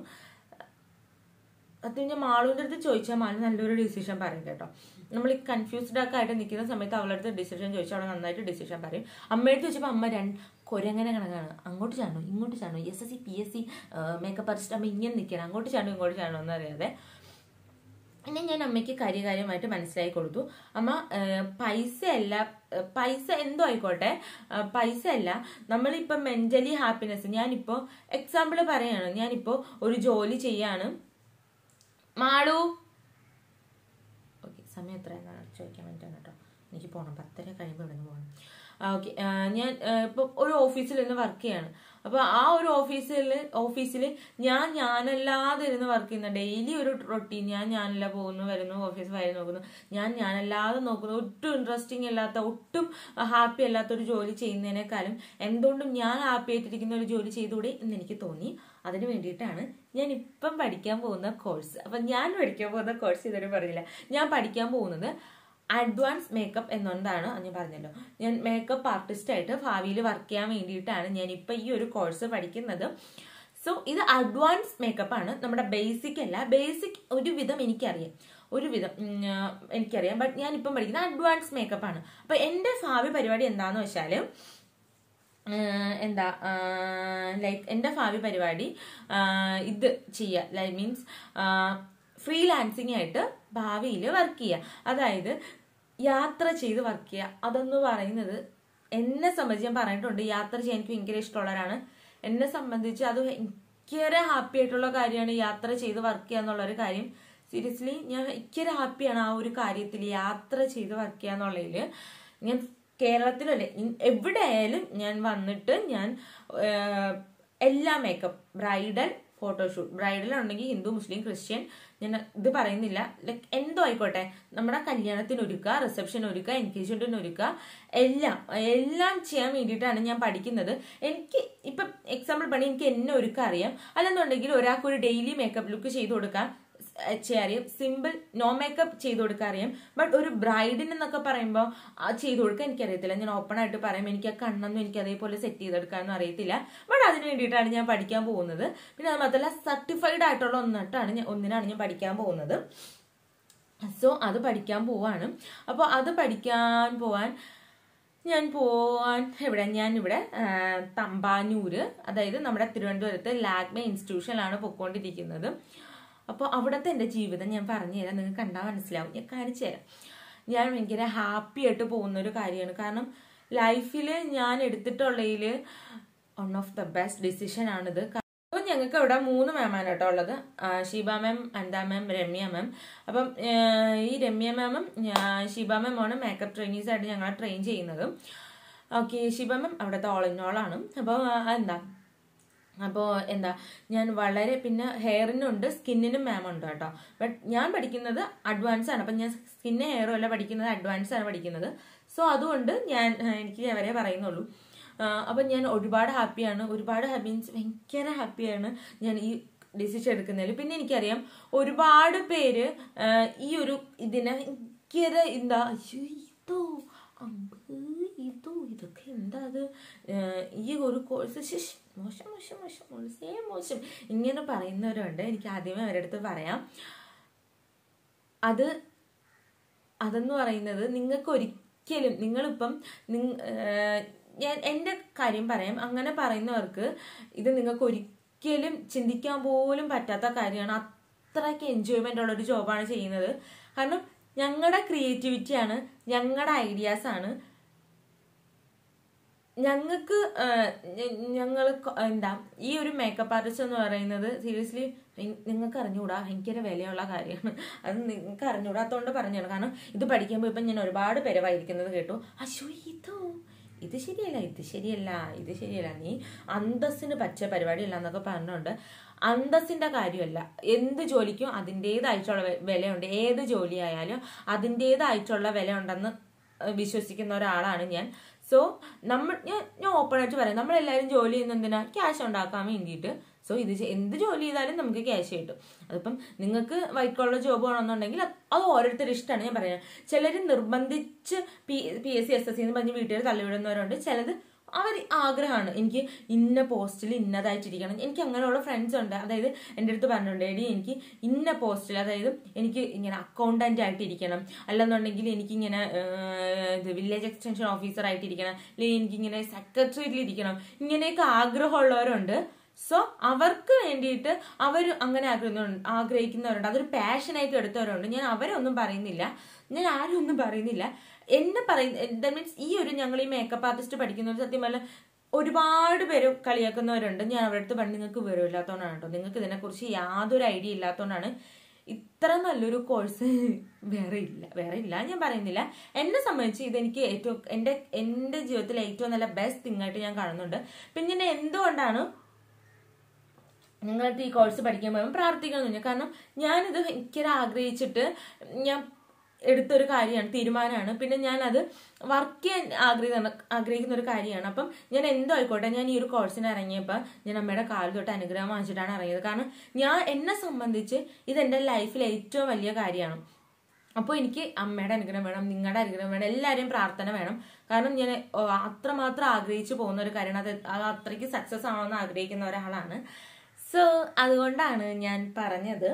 അത് ഞാൻ മാളുവിൻ്റെ അടുത്ത് ചോദിച്ചാൽ മാളു നല്ലൊരു ഡിസിഷൻ പറയും കേട്ടോ നമ്മൾ ഈ കൺഫ്യൂസ്ഡ് ഒക്കെ ആയിട്ട് നിൽക്കുന്ന സമയത്ത് അവളുടെ അടുത്ത് ഡിസിഷൻ ചോദിച്ചാൽ അവൾ നന്നായിട്ട് ഡിസിഷൻ പറയും അമ്മയുടെ ചോദിച്ചപ്പോൾ അമ്മ രണ്ട് കൊരങ്ങനെ കണക്കാണ് അങ്ങോട്ട് ചാണോ ഇങ്ങോട്ട് ചാണോ S S C P S C makeup artist അമ്മ ഇങ്ങനെ നിൽക്കണം അങ്ങോട്ട് ചാണോ ഇങ്ങോട്ട് ചാണോ എന്ന് അറിയാതെ പിന്നെ ഞാൻ അമ്മയ്ക്ക് കാര്യകാര്യമായിട്ട് മനസ്സിലാക്കി കൊടുത്തു അമ്മ ഏഹ്, പൈസയല്ല ഏഹ്, പൈസ എന്തോ ആയിക്കോട്ടെ ഏഹ്, പൈസ അല്ല നമ്മളിപ്പോൾ മെന്റലി ഹാപ്പിനെസ് ഞാനിപ്പോൾ എക്സാമ്പിൾ പറയാണ് ഞാനിപ്പോൾ ഒരു ജോലി ചെയ്യാണ് മാളു ഓക്കെ സമയം എത്രയെന്നാണ് ചോദിക്കാൻ വേണ്ടിയിട്ടാണ് കേട്ടോ എനിക്ക് പോകണം പത്തര കഴിയുമ്പോൾ ഇവിടെ നിന്ന് പോകണം ഓക്കെ ഞാൻ ഇപ്പോൾ ഒരു ഓഫീസിൽ നിന്ന് വർക്ക് ചെയ്യാണ് അപ്പോൾ ആ ഒരു ഓഫീസിൽ ഓഫീസിൽ ഞാൻ ഞാനല്ലാതെ ഇരുന്ന് വർക്ക് ചെയ്യുന്ന ഡെയിലി ഒരു റൊട്ടീൻ ഞാൻ ഞാനല്ല പോകുന്നു വരുന്നു ഓഫീസ് വരെ നോക്കുന്നു ഞാൻ ഞാനല്ലാതെ നോക്കുന്നു ഒട്ടും ഇൻട്രസ്റ്റിംഗ് അല്ലാത്ത ഒട്ടും ഹാപ്പി അല്ലാത്ത ഒരു ജോലി ചെയ്യുന്നതിനേക്കാളും എന്തുകൊണ്ടും ഞാൻ ഹാപ്പി ആയിട്ടിരിക്കുന്ന ഒരു ജോലി ചെയ്തുകൂടെ എന്ന് എനിക്ക് തോന്നി അതിന് വേണ്ടിയിട്ടാണ് ഞാൻ ഇപ്പം പഠിക്കാൻ പോകുന്ന കോഴ്സ് അപ്പം ഞാൻ പഠിക്കാൻ പോകുന്ന കോഴ്സ് ഇതുവരെ പറഞ്ഞില്ല ഞാൻ പഠിക്കാൻ പോകുന്നത് അഡ്വാൻസ് മേക്കപ്പ് എന്നൊന്നാണ് ഞാൻ പറഞ്ഞല്ലോ ഞാൻ മേക്കപ്പ് ആർട്ടിസ്റ്റ് ആയിട്ട് ഭാവിയിൽ വർക്ക് ചെയ്യാൻ വേണ്ടിയിട്ടാണ് ഞാൻ ഇപ്പം ഈ ഒരു കോഴ്സ് പഠിക്കുന്നത് സോ ഇത് അഡ്വാൻസ് മേക്കപ്പ് ആണ് നമ്മുടെ ബേസിക് അല്ല ബേസിക് ഒരുവിധം എനിക്കറിയാം ഒരുവിധം ഉം, ആ, എനിക്കറിയാം ബട്ട് ഞാൻ ഇപ്പം പഠിക്കുന്ന അഡ്വാൻസ് മേക്കപ്പ് ആണ് അപ്പൊ എന്റെ ഭാവി പരിപാടി എന്താന്ന് വെച്ചാല് ആഹ് എന്താ ലൈക്ക് എൻ്റെ ഭാവി പരിപാടി ആഹ് ഇത് ചെയ്യുക ലൈക്ക് മീൻസ് ഫ്രീലാൻസിങ് ആയിട്ട് ഭാവിയിൽ വർക്ക് ചെയ്യുക അതായത് യാത്ര ചെയ്ത് വർക്ക് ചെയ്യുക അതെന്ന് പറയുന്നത് എന്നെ സംബന്ധിച്ച് ഞാൻ പറഞ്ഞിട്ടുണ്ട് യാത്ര ചെയ്യാൻ എനിക്ക് ഭയങ്കര ഇഷ്ടമുള്ളവരാണ് എന്നെ സംബന്ധിച്ച് അത് ഭയങ്കര ഹാപ്പി ആയിട്ടുള്ള കാര്യമാണ് യാത്ര ചെയ്ത് വർക്ക് ചെയ്യുക എന്നുള്ളൊരു കാര്യം സീരിയസ്ലി ഞാൻ ഭയങ്കര ഹാപ്പിയാണ് ആ ഒരു കാര്യത്തിൽ യാത്ര ചെയ്ത് വർക്ക് ചെയ്യുക എന്നുള്ളതിൽ ഞാൻ കേരളത്തിലല്ലേ ഇൻ- എവിടെയായാലും ഞാൻ വന്നിട്ട് ഞാൻ ഏഹ്, എല്ലാ മേക്കപ്പ് ബ്രൈഡൽ ഫോട്ടോഷൂട്ട് ബ്രൈഡൽ ഉണ്ടെങ്കിൽ ഹിന്ദു മുസ്ലിം ക്രിസ്ത്യൻ ഞാൻ ഇത് പറയുന്നില്ല ലൈക്ക് എന്തോ ആയിക്കോട്ടെ നമ്മുടെ കല്യാണത്തിന് ഒരുക്കുക റിസപ്ഷൻ ഒരുക്കുക എൻഗേജ്മെന്റിന് ഒരുക്കുക എല്ലാം എല്ലാം ചെയ്യാൻ വേണ്ടിയിട്ടാണ് ഞാൻ പഠിക്കുന്നത് എനിക്ക് ഇപ്പം എക്സാമ്പിൾ പണി എനിക്ക് എന്നെ ഒരുക്കാൻ അറിയാം അല്ലെന്നുണ്ടെങ്കിൽ ഒരാൾക്ക് ഒരു ഡെയിലി മേക്കപ്പ് ലുക്ക് ചെയ്ത് കൊടുക്കാൻ ചെയ്യാൻ അറിയാം സിമ്പിൾ നോ മേക്കപ്പ് ചെയ്ത് കൊടുക്കാൻ അറിയാം ബട്ട് ഒരു ബ്രൈഡിന് എന്നൊക്കെ പറയുമ്പോൾ ചെയ്ത് കൊടുക്കാൻ എനിക്കറിയത്തില്ല ഞാൻ ഓപ്പൺ ആയിട്ട് പറയും എനിക്ക് ആ കണ്ണൊന്നും എനിക്ക് അതേപോലെ സെറ്റ് ചെയ്തെടുക്കാനൊന്നും അറിയത്തില്ല ബട്ട് അതിന് വേണ്ടിയിട്ടാണ് ഞാൻ പഠിക്കാൻ പോകുന്നത് പിന്നെ അത് മാത്രമല്ല സർട്ടിഫൈഡ് ആയിട്ടുള്ള ഒന്നിട്ടാണ് ഞാൻ ഒന്നിനാണ് ഞാൻ പഠിക്കാൻ പോകുന്നത് സോ അത് പഠിക്കാൻ പോവാണ് അപ്പോൾ അത് പഠിക്കാൻ പോവാൻ ഞാൻ പോവാൻ എവിടെ ഞാൻ ഇവിടെ ആ, തമ്പാനൂര് അതായത് നമ്മുടെ തിരുവനന്തപുരത്ത് ലാഗ്മ ഇൻസ്റ്റിറ്റ്യൂഷനിലാണ് പൊയ്ക്കൊണ്ടിരിക്കുന്നത് അപ്പോൾ അവിടുത്തെ എൻ്റെ ജീവിതം ഞാൻ പറഞ്ഞു തരാം നിങ്ങൾക്ക് കണ്ടാൽ മനസ്സിലാവും ഞാൻ കാണിച്ചു തരാം ഞാൻ ഭയങ്കര ഹാപ്പി ആയിട്ട് പോകുന്ന ഒരു കാര്യമാണ് കാരണം ലൈഫിൽ ഞാൻ എടുത്തിട്ടുള്ളതിൽ one of the best decision ആണിത് അപ്പം ഞങ്ങൾക്ക് ഇവിടെ മൂന്ന് മാമാണ് കേട്ടോ ഉള്ളത് ആ, ഷീബ മാം അൻഡ മാം രമ്യ മാം അപ്പം ആ, ഈ രമ്യ മാമും ഷീബ മാമാണ് മേക്കപ്പ് ട്രെയിനീസ് ആയിട്ട് ഞങ്ങളെ ട്രെയിൻ ചെയ്യുന്നത് ഓക്കെ ഷീബ മാം അവിടുത്തെ ഓൾ ഇൻ ഓൾ ആണ് അപ്പോൾ എന്താ അപ്പോൾ എന്താ ഞാൻ വളരെ പിന്നെ ഹെയറിനുണ്ട് സ്കിന്നിനും മാം ഉണ്ട് കേട്ടോ ബട്ട് ഞാൻ പഠിക്കുന്നത് അഡ്വാൻസ് ആണ് അപ്പം ഞാൻ സ്കിന്ന് ഹെയറും അല്ല പഠിക്കുന്നത് അഡ്വാൻസ് ആണ് പഠിക്കുന്നത് സോ അതുകൊണ്ട് ഞാൻ ആ, എനിക്ക് അവരെ പറയുന്നുള്ളൂ അപ്പം ഞാൻ ഒരുപാട് ഹാപ്പിയാണ് ഒരുപാട് മീൻസ് ഭയങ്കര ഹാപ്പിയാണ് ഞാൻ ഈ ഡിസിഷൻ എടുക്കുന്നതിൽ പിന്നെ എനിക്കറിയാം ഒരുപാട് പേര് ആ, ഈ ഒരു ഇതിനെ ഭയങ്കര എന്താ അയ്യോ ഇതോ അമ്പ് ഇതോ ഇതൊക്കെ എന്താ അത് ഏഹ് ഈ ഒരു കോഴ്സ് ശിഷ് മോശം മോശം മോശം മോശേ മോശം ഇങ്ങനെ പറയുന്നവരുണ്ട് എനിക്ക് ആദ്യമേ അവരുടെ അടുത്ത് പറയാം അത് അതെന്ന് പറയുന്നത് നിങ്ങൾക്ക് ഒരിക്കലും നിങ്ങളിപ്പം നിങ്ങ- ഏഹ് ഞാൻ എൻ്റെ കാര്യം പറയാം അങ്ങനെ പറയുന്നവർക്ക് ഇത് നിങ്ങൾക്ക് ഒരിക്കലും ചിന്തിക്കാൻ പോലും പറ്റാത്ത കാര്യമാണ് അത്രയ്ക്ക് എൻജോയ്മെൻ്റ് ഉള്ള ഒരു ജോബാണ് ചെയ്യുന്നത് കാരണം ഞങ്ങളുടെ ക്രിയേറ്റിവിറ്റിയാണ് ഞങ്ങളുടെ ഐഡിയാസ് ആണ് ഞങ്ങൾക്ക് ഞങ്ങൾ എന്താ ഈ ഒരു മേക്കപ്പ് ആർട്ടിസ്റ്റ് എന്ന് പറയുന്നത് സീരിയസ്ലി നിങ്ങൾക്ക് അറിഞ്ഞുകൂടാ ഭയങ്കര വിലയുള്ള കാര്യമാണ് അത് നിങ്ങൾക്ക് അറിഞ്ഞുകൂടാത്തോണ്ട് പറഞ്ഞാണ് കാരണം ഇത് പഠിക്കുമ്പോൾ ഇപ്പം ഞാൻ ഒരുപാട് പേരെ വായിക്കുന്നത് കേട്ടു അശോ ഇതോ ഇത് ശരിയല്ല ഇത് ശരിയല്ല ഇത് ശരിയല്ല നീ അന്തസ്സിന് പച്ച പരിപാടിയല്ല എന്നൊക്കെ പറഞ്ഞുകൊണ്ട് അന്തസ്സിന്റെ കാര്യമല്ല എന്ത് ജോലിക്കും അതിൻ്റെതായിട്ടുള്ള വെ- വിലയുണ്ട് ഏത് ജോലിയായാലും അതിൻ്റെതായിട്ടുള്ള വില ഉണ്ടെന്ന് ഏഹ് വിശ്വസിക്കുന്ന ഒരാളാണ് ഞാൻ സോ നമ്മൾ ഞാൻ ഞാൻ ഓപ്പൺ ആയിട്ട് പറയാം നമ്മളെല്ലാവരും ജോലി ചെയ്യുന്ന എന്തിനാ ക്യാഷ് ഉണ്ടാക്കാൻ വേണ്ടിയിട്ട് സോ ഇത് ചെ- എന്ത് ജോലി ചെയ്താലും നമുക്ക് ക്യാഷ് കിട്ടും അതിപ്പം നിങ്ങൾക്ക് വൈറ്റ് കോളർ ജോബ് വേണമെന്നുണ്ടെങ്കിൽ അത് അത് ഓരോരുത്തരുടെ ഇഷ്ടമാണ് ഞാൻ പറയുന്നത് ചിലർ നിർബന്ധിച്ച് P P S C S S C എന്ന് പറഞ്ഞ് വീട്ടുകാർ തള്ളിവിടുന്നവരുണ്ട് ചിലത് അവർ ആഗ്രഹമാണ് എനിക്ക് ഇന്ന പോസ്റ്റിൽ ഇന്നതായിട്ടിരിക്കണം എനിക്ക് അങ്ങനെയുള്ള ഫ്രണ്ട്സ് ഉണ്ട് അതായത് എൻ്റെ അടുത്ത് പറഞ്ഞിട്ടുണ്ട് എടി എനിക്ക് ഇന്ന പോസ്റ്റിൽ അതായത് എനിക്ക് ഇങ്ങനെ അക്കൗണ്ടന്റ് ആയിട്ടിരിക്കണം അല്ലെന്നുണ്ടെങ്കിൽ എനിക്കിങ്ങനെ ഏഹ്, ഇത് വില്ലേജ് എക്സ്റ്റൻഷൻ ഓഫീസർ ആയിട്ടിരിക്കണം അല്ലെങ്കിൽ എനിക്കിങ്ങനെ സെക്രട്ടറിയിൽ ഇരിക്കണം ഇങ്ങനെയൊക്കെ ആഗ്രഹമുള്ളവരുണ്ട് സോ അവർക്ക് വേണ്ടിയിട്ട് അവർ അങ്ങനെ ആഗ്രഹിക്കുന്നുണ്ട് ആഗ്രഹിക്കുന്നവരുണ്ട് അതൊരു പാഷനായിട്ട് എടുത്തവരുണ്ട് ഞാൻ അവരെ ഒന്നും പറയുന്നില്ല ഞാൻ ആരും ഒന്നും പറയുന്നില്ല എന്നെ പറയുന്ന മീൻസ് ഈ ഒരു ഞങ്ങൾ ഈ മേക്കപ്പ് ആർട്ടിസ്റ്റ് പഠിക്കുന്നവർ സത്യം പറഞ്ഞാൽ ഒരുപാട് പേര് കളിയാക്കുന്നവരുണ്ട് ഞാൻ അവരുടെ അടുത്ത് പറഞ്ഞു നിങ്ങൾക്ക് വിവരമില്ലാത്തതുകൊണ്ടാണ് കേട്ടോ നിങ്ങൾക്ക് ഇതിനെക്കുറിച്ച് യാതൊരു ഐഡിയ ഇല്ലാത്തതുകൊണ്ടാണ് ഇത്ര നല്ലൊരു കോഴ്സ് വേറെ ഇല്ല വേറെ ഇല്ല ഞാൻ പറയുന്നില്ല എന്നെ സംബന്ധിച്ച് ഇതെനിക്ക് ഏറ്റവും എൻ്റെ എൻ്റെ ജീവിതത്തിലെ ഏറ്റവും നല്ല ബെസ്റ്റ് തിങ് ആയിട്ട് ഞാൻ കാണുന്നുണ്ട് പിന്നെ ഞാൻ എന്തുകൊണ്ടാണ് നിങ്ങൾക്ക് ഈ കോഴ്സ് പഠിക്കുമ്പോൾ പ്രാർത്ഥിക്കണമെന്നില്ല കാരണം ഞാനിത് എനിക്കൊരു ആഗ്രഹിച്ചിട്ട് ഞാൻ എടുത്തൊരു കാര്യമാണ് തീരുമാനമാണ് പിന്നെ ഞാൻ അത് വർക്ക് ചെയ്യാൻ ആഗ്രഹിക്കുന്ന ആഗ്രഹിക്കുന്ന ഒരു കാര്യമാണ് അപ്പം ഞാൻ എന്തോ ആയിക്കോട്ടെ ഞാൻ ഈ ഒരു കോഴ്സിന് ഇറങ്ങിയപ്പോൾ ഞാൻ അമ്മയുടെ കാല് തൊട്ട് അനുഗ്രഹം വാങ്ങിച്ചിട്ടാണ് ഇറങ്ങിയത് കാരണം ഞാൻ എന്നെ സംബന്ധിച്ച് ഇത് എൻ്റെ ലൈഫിലെ ഏറ്റവും വലിയ കാര്യമാണ് അപ്പോൾ എനിക്ക് അമ്മയുടെ അനുഗ്രഹം വേണം നിങ്ങളുടെ അനുഗ്രഹം വേണം എല്ലാവരെയും പ്രാർത്ഥന വേണം കാരണം ഞാൻ ഓ, അത്രമാത്രം ആഗ്രഹിച്ചു പോകുന്ന ഒരു കാര്യമാണ് അത് അത് അത്രയ്ക്ക് സക്സസ് ആവണമെന്ന് ആഗ്രഹിക്കുന്ന ഒരാളാണ് സോ അതുകൊണ്ടാണ് ഞാൻ പറഞ്ഞത്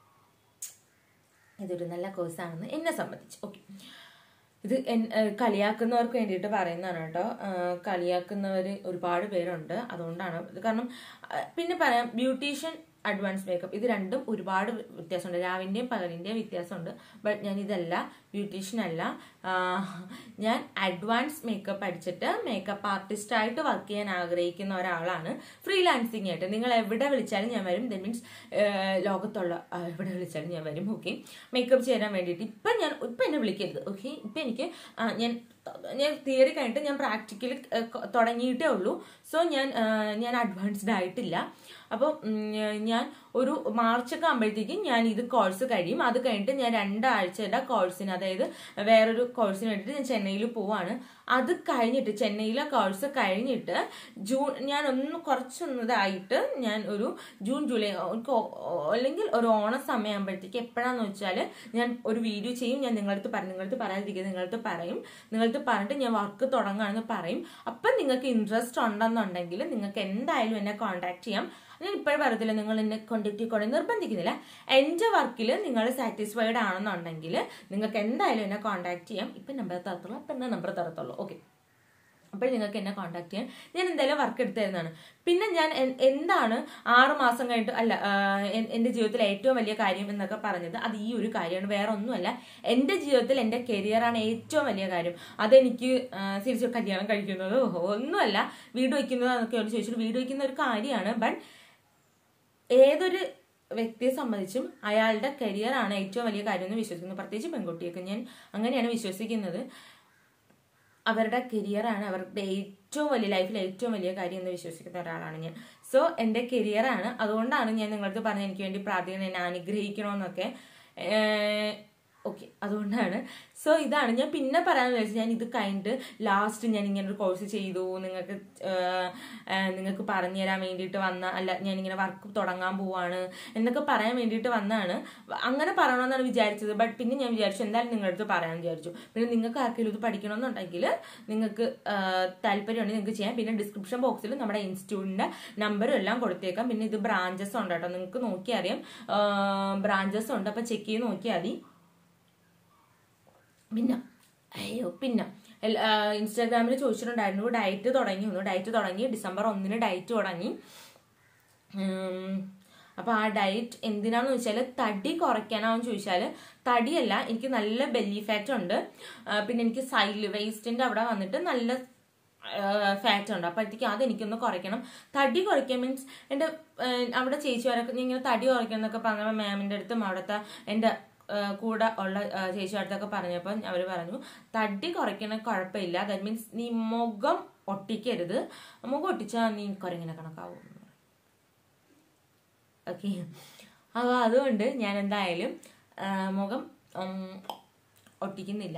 ഇതൊരു നല്ല കോഴ്സാണെന്ന് എന്നെ സംബന്ധിച്ച് ഓക്കെ ഇത് എൻ- ഏഹ് കളിയാക്കുന്നവർക്ക് വേണ്ടിയിട്ട് പറയുന്നതാണ് കേട്ടോ ഏഹ് കളിയാക്കുന്നവർ ഒരുപാട് പേരുണ്ട് അതുകൊണ്ടാണ് ഇത് കാരണം അഹ് പിന്നെ പറയാം ബ്യൂട്ടീഷ്യൻ അഡ്വാൻസ് മേക്കപ്പ് ഇത് രണ്ടും ഒരുപാട് വ്യത്യാസമുണ്ട് രാവിൻ്റെയും പകലിൻ്റെയും വ്യത്യാസമുണ്ട് ബട്ട് ഞാൻ ഇതല്ല ബ്യൂട്ടീഷ്യൻ അല്ല ആഹ് ഞാൻ അഡ്വാൻസ് മേക്കപ്പ് പഠിച്ചിട്ട് മേക്കപ്പ് ആർട്ടിസ്റ്റ് ആയിട്ട് വർക്ക് ചെയ്യാൻ ആഗ്രഹിക്കുന്ന ഒരാളാണ് ഫ്രീലാൻസിങ് ആയിട്ട് നിങ്ങൾ എവിടെ വിളിച്ചാലും ഞാൻ വരും ദറ്റ് മീൻസ് ലോകത്തുള്ള ആ, എവിടെ വിളിച്ചാലും ഞാൻ വരും ഓക്കെ മേക്കപ്പ് ചെയ്യാൻ വേണ്ടിയിട്ട് ഇപ്പം ഞാൻ ഇപ്പം എന്നെ വിളിക്കരുത് ഓക്കെ ഇപ്പം എനിക്ക് ആ, ഞാൻ ഞാൻ തിയറി കഴിഞ്ഞിട്ട് ഞാൻ പ്രാക്ടിക്കൽ തുടങ്ങിയിട്ടേ ഉള്ളൂ സോ ഞാൻ ആ, ഞാൻ അഡ്വാൻസ്ഡ് ആയിട്ടില്ല അപ്പോൾ ഞാൻ ഒരു മാർച്ചൊക്കെ ആകുമ്പോഴത്തേക്കും ഞാൻ ഇത് കോഴ്സ് കഴിയും അത് കഴിഞ്ഞിട്ട് ഞാൻ രണ്ടാഴ്ചയുടെ കോഴ്സിന് അതായത് വേറൊരു കോഴ്സിന് വേണ്ടിയിട്ട് ഞാൻ ചെന്നൈയിൽ പോവാണ് അത് കഴിഞ്ഞിട്ട് ചെന്നൈയിലെ കോഴ്സ് കഴിഞ്ഞിട്ട് ജൂൺ ഞാൻ ഒന്ന് കുറച്ചൊന്ന് ഇതായിട്ട് ഞാൻ ഒരു ജൂൺ ജൂലൈ എനിക്ക് ഓ- ഓ- അല്ലെങ്കിൽ ഒരു ഓണ സമയമാകുമ്പോഴത്തേക്ക് എപ്പോഴാന്ന് വെച്ചാൽ ഞാൻ ഒരു വീഡിയോ ചെയ്യും ഞാൻ നിങ്ങളടുത്ത് പറയും നിങ്ങളടുത്ത് പറയാതിരിക്കുന്നത് നിങ്ങളടുത്ത് പറയും നിങ്ങളടുത്ത് പറഞ്ഞിട്ട് ഞാൻ വർക്ക് തുടങ്ങുകയാണെന്ന് പറയും അപ്പം നിങ്ങൾക്ക് ഇൻട്രസ്റ്റ് ഉണ്ടെന്നുണ്ടെങ്കിൽ നിങ്ങൾക്ക് എന്തായാലും എന്നെ കോൺടാക്ട് ചെയ്യാം ഞാൻ ഇപ്പോഴും പറയത്തില്ല നിങ്ങൾ എന്നെ കോണ്ടാക്ട് ചെയ്യണമെന്ന് നിർബന്ധിക്കുന്നില്ല എൻ്റെ വർക്കിൽ നിങ്ങൾ സാറ്റിസ്ഫൈഡ് ആണെന്നുണ്ടെങ്കിൽ നിങ്ങൾക്ക് എന്തായാലും എന്നെ കോൺടാക്ട് ചെയ്യാം ഇപ്പം നമ്പർ തരത്തുള്ളൂ അപ്പം എന്നാ നമ്പർ തരത്തുള്ളൂ ഓക്കെ അപ്പോൾ നിങ്ങൾക്ക് എന്നെ കോൺടാക്ട് ചെയ്യാം ഞാൻ എന്തായാലും വർക്ക് എടുത്തു തരുന്നതാണ് പിന്നെ ഞാൻ എൻ- എന്താണ് ആറ് മാസം കഴിഞ്ഞിട്ട് അല്ല ആ, എൻ- എൻ്റെ ജീവിതത്തിലെ ഏറ്റവും വലിയ കാര്യം എന്നൊക്കെ പറഞ്ഞത് അത് ഈ ഒരു കാര്യമാണ് വേറെ ഒന്നുമല്ല എൻ്റെ ജീവിതത്തിൽ എൻ്റെ കരിയറാണ് ഏറ്റവും വലിയ കാര്യം അതെനിക്ക് തിരിച്ചു കല്യാണം കഴിക്കുന്നത് ഒന്നുമല്ല വീട് വയ്ക്കുന്നത് എന്നൊക്കെ ഒരു ചോദിച്ചിട്ട് വീട് വയ്ക്കുന്ന ഒരു കാര്യമാണ് ബട്ട് ഏതൊരു വ്യക്തിയെ സംബന്ധിച്ചും അയാളുടെ കരിയറാണ് ഏറ്റവും വലിയ കാര്യം എന്ന് വിശ്വസിക്കുന്നു പ്രത്യേകിച്ച് പെൺകുട്ടിയൊക്കെ ഞാൻ അങ്ങനെയാണ് വിശ്വസിക്കുന്നത് അവരുടെ കരിയറാണ് അവരുടെ ഏറ്റവും വലിയ ലൈഫിലെ ഏറ്റവും വലിയ കാര്യം എന്ന് വിശ്വസിക്കുന്ന ഒരാളാണ് ഞാൻ സോ എൻ്റെ കരിയറാണ് അതുകൊണ്ടാണ് ഞാൻ നിങ്ങളടുത്ത് പറഞ്ഞത് എനിക്ക് വേണ്ടി പ്രാർത്ഥിക്കണം എന്നെ അനുഗ്രഹിക്കണമെന്നൊക്കെ ഓക്കെ അതുകൊണ്ടാണ് സോ ഇതാണ് ഞാൻ പിന്നെ പറയാമെന്ന് വെച്ചാൽ ഞാൻ ഇത് കഴിഞ്ഞിട്ട് ലാസ്റ്റ് ഞാൻ ഇങ്ങനെ ഒരു കോഴ്സ് ചെയ്തു നിങ്ങൾക്ക് ഏഹ്, ഏഹ്, നിങ്ങൾക്ക് പറഞ്ഞു തരാൻ വേണ്ടിയിട്ട് വന്ന അല്ല ഞാൻ ഇങ്ങനെ വർക്ക് തുടങ്ങാൻ പോവാണ് എന്നൊക്കെ പറയാൻ വേണ്ടിയിട്ട് വന്നതാണ് അങ്ങനെ പറയണമെന്നാണ് വിചാരിച്ചത് ബട്ട് പിന്നെ ഞാൻ വിചാരിച്ചു എന്തായാലും നിങ്ങളുടെ അടുത്ത് പറയാമെന്ന് വിചാരിച്ചു പിന്നെ നിങ്ങൾക്ക് ആർക്കെങ്കിലും ഇത് പഠിക്കണമെന്നുണ്ടെങ്കിൽ നിങ്ങൾക്ക് താല്പര്യമുണ്ടെങ്കിൽ നിങ്ങൾക്ക് ചെയ്യാം പിന്നെ ഡിസ്ക്രിപ്ഷൻ ബോക്സിൽ നമ്മുടെ ഇൻസ്റ്റിറ്റ്യൂട്ടിന്റെ നമ്പറും എല്ലാം കൊടുത്തേക്കാം പിന്നെ ഇത് ബ്രാഞ്ചസ് ഉണ്ട് കേട്ടോ നിങ്ങൾക്ക് നോക്കിയാൽ അറിയാം ബ്രാഞ്ചസ് ഉണ്ട് അപ്പോൾ ചെക്ക് ചെയ്ത് നോക്കിയാൽ മതി പിന്നെ അയ്യോ പിന്നെ ഇൻസ്റ്റാഗ്രാമിൽ ചോദിച്ചിട്ടുണ്ടായിരുന്നു ഡയറ്റ് തുടങ്ങി ഒന്ന് ഡയറ്റ് തുടങ്ങി ഡിസംബർ ഒന്നിന് ഡയറ്റ് തുടങ്ങി ഉം, അപ്പൊ ആ ഡയറ്റ് എന്തിനാന്ന് വെച്ചാൽ തടി കുറയ്ക്കാനാന്ന് ചോദിച്ചാൽ തടിയല്ല എനിക്ക് നല്ല ബെല്ലി ഫാറ്റ് ഉണ്ട് ആ, പിന്നെ എനിക്ക് സൈഡ് വേസ്റ്റിന്റെ അവിടെ വന്നിട്ട് നല്ല ഫാറ്റ് ഉണ്ട് അപ്പോഴത്തേക്ക് അതെനിക്കൊന്ന് കുറയ്ക്കണം തടി കുറയ്ക്കാൻ മീൻസ് എൻ്റെ അവിടെ ചേച്ചിമാരൊക്കെ ഞാൻ ഇങ്ങനെ തടി കുറയ്ക്കണം എന്നൊക്കെ പറഞ്ഞപ്പോൾ മാമിൻ്റെ അടുത്തും അവിടുത്തെ എൻ്റെ ആ, കൂടെ ഉള്ള ആ, ചേച്ചിമാരത്തൊക്കെ പറഞ്ഞപ്പോൾ അവർ പറഞ്ഞു തടി കുറയ്ക്കണ കുഴപ്പമില്ല ദാറ്റ് മീൻസ് നീ മുഖം ഒട്ടിക്കരുത് മുഖം ഒട്ടിച്ചാൽ നീ കുരങ്ങനെ കണക്കാവും ഓക്കെ അപ്പോൾ അതുകൊണ്ട് ഞാൻ എന്തായാലും ആ, മുഖം ഉം, ഒട്ടിക്കുന്നില്ല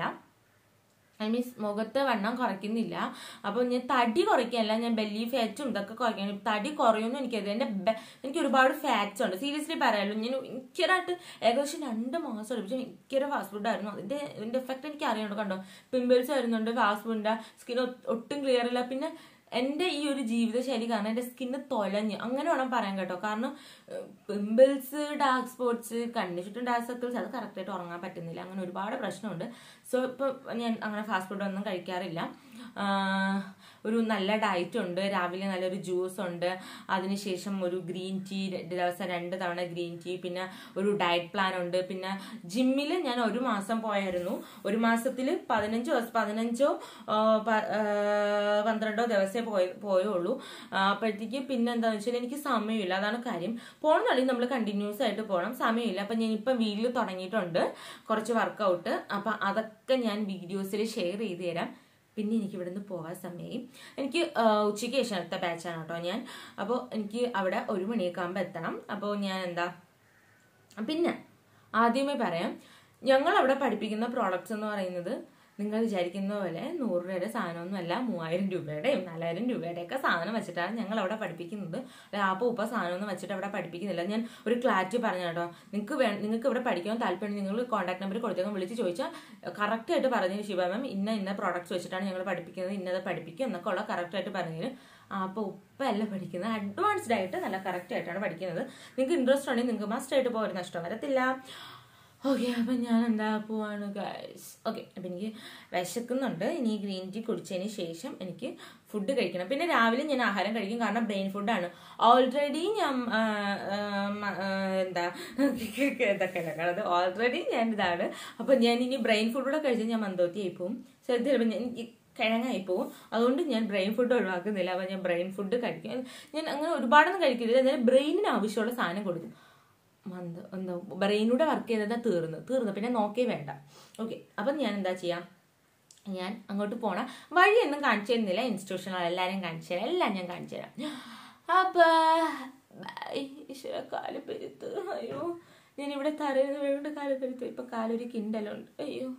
ഐ മീൻസ് മുഖത്തെ വണ്ണം കുറയ്ക്കുന്നില്ല അപ്പോൾ ഞാൻ തടി കുറയ്ക്കാനല്ല ഞാൻ ബെല്ലി ഫാറ്റും ഇതൊക്കെ കുറയ്ക്കാൻ തടി കുറയുമെന്ന് എനിക്കത് എൻ്റെ ബെ- എനിക്ക് ഒരുപാട് ഫാറ്റ്സ് ഉണ്ട് സീരിയസ്ലി പറയാമല്ലോ ഞാൻ ഭയങ്കരമായിട്ട് ഏകദേശം രണ്ട് മാസം അടുപ്പിച്ച് ഭയങ്കര ഫാസ്റ്റ് ഫുഡ് ആയിരുന്നു അതിൻ്റെ ഇതിൻ്റെ എഫക്റ്റ് എനിക്ക് അറിയുന്നുണ്ട് കണ്ടോ പിമ്പിൾസ് വരുന്നുണ്ട് ഫാസ്റ്റ് ഫുഡിൻ്റെ സ്കിൻ ഒട്ടും ക്ലിയർ ഇല്ല പിന്നെ എൻ്റെ ഈ ഒരു ജീവിതശൈലി കാരണം എൻ്റെ സ്കിന്ന് തൊലഞ്ഞ് അങ്ങനെ വേണം പറയാൻ കേട്ടോ കാരണം പിമ്പിൾസ് ഡാർക്ക് സ്പോട്സ് കണ്ണിച്ചിട്ടും ഡാർക്ക് സർക്കിൾസ് അത് കറക്റ്റായിട്ട് ഉറങ്ങാൻ പറ്റുന്നില്ല അങ്ങനെ ഒരുപാട് പ്രശ്നമുണ്ട് സോ ഇപ്പം ഞാൻ അങ്ങനെ ഫാസ്റ്റ് ഫുഡ് ഒന്നും കഴിക്കാറില്ല ആഹ് ഒരു നല്ല ഡയറ്റ് ഉണ്ട് രാവിലെ നല്ലൊരു ജ്യൂസ് ഉണ്ട് അതിനുശേഷം ഒരു ഗ്രീൻ ടീ ദിവസം രണ്ട് തവണ ഗ്രീൻ ടീ പിന്നെ ഒരു ഡയറ്റ് പ്ലാൻ ഉണ്ട് പിന്നെ ജിമ്മിൽ ഞാൻ ഒരു മാസം പോയായിരുന്നു ഒരു മാസത്തിൽ പതിനഞ്ചോ ദിവസം പതിനഞ്ചോ ആഹ് പ- ആഹ് പന്ത്രണ്ടോ ദിവസമേ പോയ പോയുള്ളൂ ആഹ് അപ്പോഴത്തേക്ക് പിന്നെ എന്താണെന്ന് വെച്ചാൽ എനിക്ക് സമയമില്ല അതാണ് കാര്യം പോകണമെന്നുണ്ടെങ്കിൽ നമ്മൾ കണ്ടിന്യൂസ് ആയിട്ട് പോകണം സമയമില്ല അപ്പം ഞാൻ ഇപ്പം വീട്ടിൽ തുടങ്ങിയിട്ടുണ്ട് കുറച്ച് വർക്കൗട്ട് അപ്പം അതൊക്കെ ഞാൻ വീഡിയോസിൽ ഷെയർ ചെയ്ത് തരാം പിന്നെ എനിക്ക് ഇവിടുന്ന് പോകാൻ സമയമായി എനിക്ക് ആ, ഉച്ചയ്ക്ക് ശേഷം അടുത്ത ബാച്ചാണ് കേട്ടോ ഞാൻ അപ്പോൾ എനിക്ക് അവിടെ ഒരു മണിയൊക്കെ ആകുമ്പോൾ എത്തണം അപ്പോൾ ഞാൻ എന്താ പിന്നെ ആദ്യമേ പറയാം ഞങ്ങൾ അവിടെ പഠിപ്പിക്കുന്ന പ്രോഡക്ട്സ് എന്ന് പറയുന്നത് നിങ്ങൾ വിചാരിക്കുന്ന പോലെ നൂറ് രൂപയുടെ സാധനമൊന്നുമല്ല മൂവായിരം രൂപയുടെയും നാലായിരം രൂപയുടെ ഒക്കെ സാധനം വെച്ചിട്ടാണ് ഞങ്ങൾ അവിടെ പഠിപ്പിക്കുന്നത് അല്ല ആപ്പ ഉപ്പ സാധനമൊന്നും വെച്ചിട്ട് അവിടെ പഠിപ്പിക്കുന്നില്ല ഞാൻ ഒരു ക്ലാരിറ്റി പറഞ്ഞു കേട്ടോ നിങ്ങൾക്ക് വേ നിങ്ങൾക്ക് ഇവിടെ പഠിക്കാൻ താല്പര്യം നിങ്ങൾ കോൺടാക്ട് നമ്പർ കൊടുത്തേക്കും വിളിച്ച് ചോദിച്ചാൽ കറക്റ്റ് ആയിട്ട് പറഞ്ഞു ശിവ മാം ഇന്ന ഇന്ന പ്രോഡക്ട്സ് വെച്ചിട്ടാണ് ഞങ്ങൾ പഠിപ്പിക്കുന്നത് ഇന്നത് പഠിപ്പിക്കും എന്നൊക്കെ ഉള്ള കറക്റ്റ് ആയിട്ട് പറഞ്ഞു അപ്പോൾ ഉപ്പല്ല പഠിക്കുന്നത് അഡ്വാൻസ്ഡ് ആയിട്ട് നല്ല കറക്റ്റ് ആയിട്ടാണ് പഠിക്കുന്നത് നിങ്ങൾക്ക് ഇൻട്രസ്റ്റ് ഉണ്ടെങ്കിൽ നിങ്ങൾക്ക് മസ്റ്റ് ആയിട്ട് പോകാൻ ഒരു നഷ്ടം വരത്തില്ല ഓക്കെ അപ്പം ഞാൻ എന്താ പോവാണ് ഗൈസ് ഓക്കെ അപ്പം എനിക്ക് വിശക്കുന്നുണ്ട് ഇനി ഗ്രീൻ ടീ കുടിച്ചതിന് ശേഷം എനിക്ക് ഫുഡ് കഴിക്കണം പിന്നെ രാവിലെ ഞാൻ ആഹാരം കഴിക്കും കാരണം ബ്രെയിൻ ഫുഡാണ് ഓൾറെഡി ഞാൻ ആ, ആ, മ- ആ, എന്താ ഇതൊക്കെ അത് ഓൾറെഡി ഞാൻ ഇതാണ് അപ്പം ഞാൻ ഇനി ബ്രെയിൻ ഫുഡൂടെ കഴിച്ചാൽ ഞാൻ മന്ദോത്തിയായി പോവും ചിലപ്പോൾ ഞാൻ ഈ കിഴങ്ങായി പോവും അതുകൊണ്ട് ഞാൻ ബ്രെയിൻ ഫുഡ് ഒഴിവാക്കുന്നില്ല അപ്പം ഞാൻ ബ്രെയിൻ ഫുഡ് കഴിക്കും ഞാൻ അങ്ങനെ ഒരുപാടൊന്നും കഴിക്കുന്നില്ല എന്നാലും ബ്രെയിനിന് ആവശ്യമുള്ള സാധനം കൊടുക്കും മന്ദ എന്താ ബ്രെയിനൂടെ വർക്ക് ചെയ്തത് തീർന്നു തീർന്നു പിന്നെ നോക്കേ വേണ്ട ഓക്കെ അപ്പം ഞാൻ എന്താ ചെയ്യാം ഞാൻ അങ്ങോട്ട് പോണ വഴിയൊന്നും കാണിച്ചു തരുന്നില്ല ഇൻസ്റ്റിറ്റ്യൂഷനുകൾ എല്ലാവരും കാണിച്ചു തരാം എല്ലാം ഞാൻ കാണിച്ചു തരാം അപ്പൊ ബൈ. ഈശ്വര കാല് പെരുത്ത് അയ്യോ ഞാൻ ഇവിടെ തറയിൽ വീണ്ടും കാല് പെരുത്ത് ഇപ്പൊ കാലൊരു കിണ്ടലുണ്ട് അയ്യോ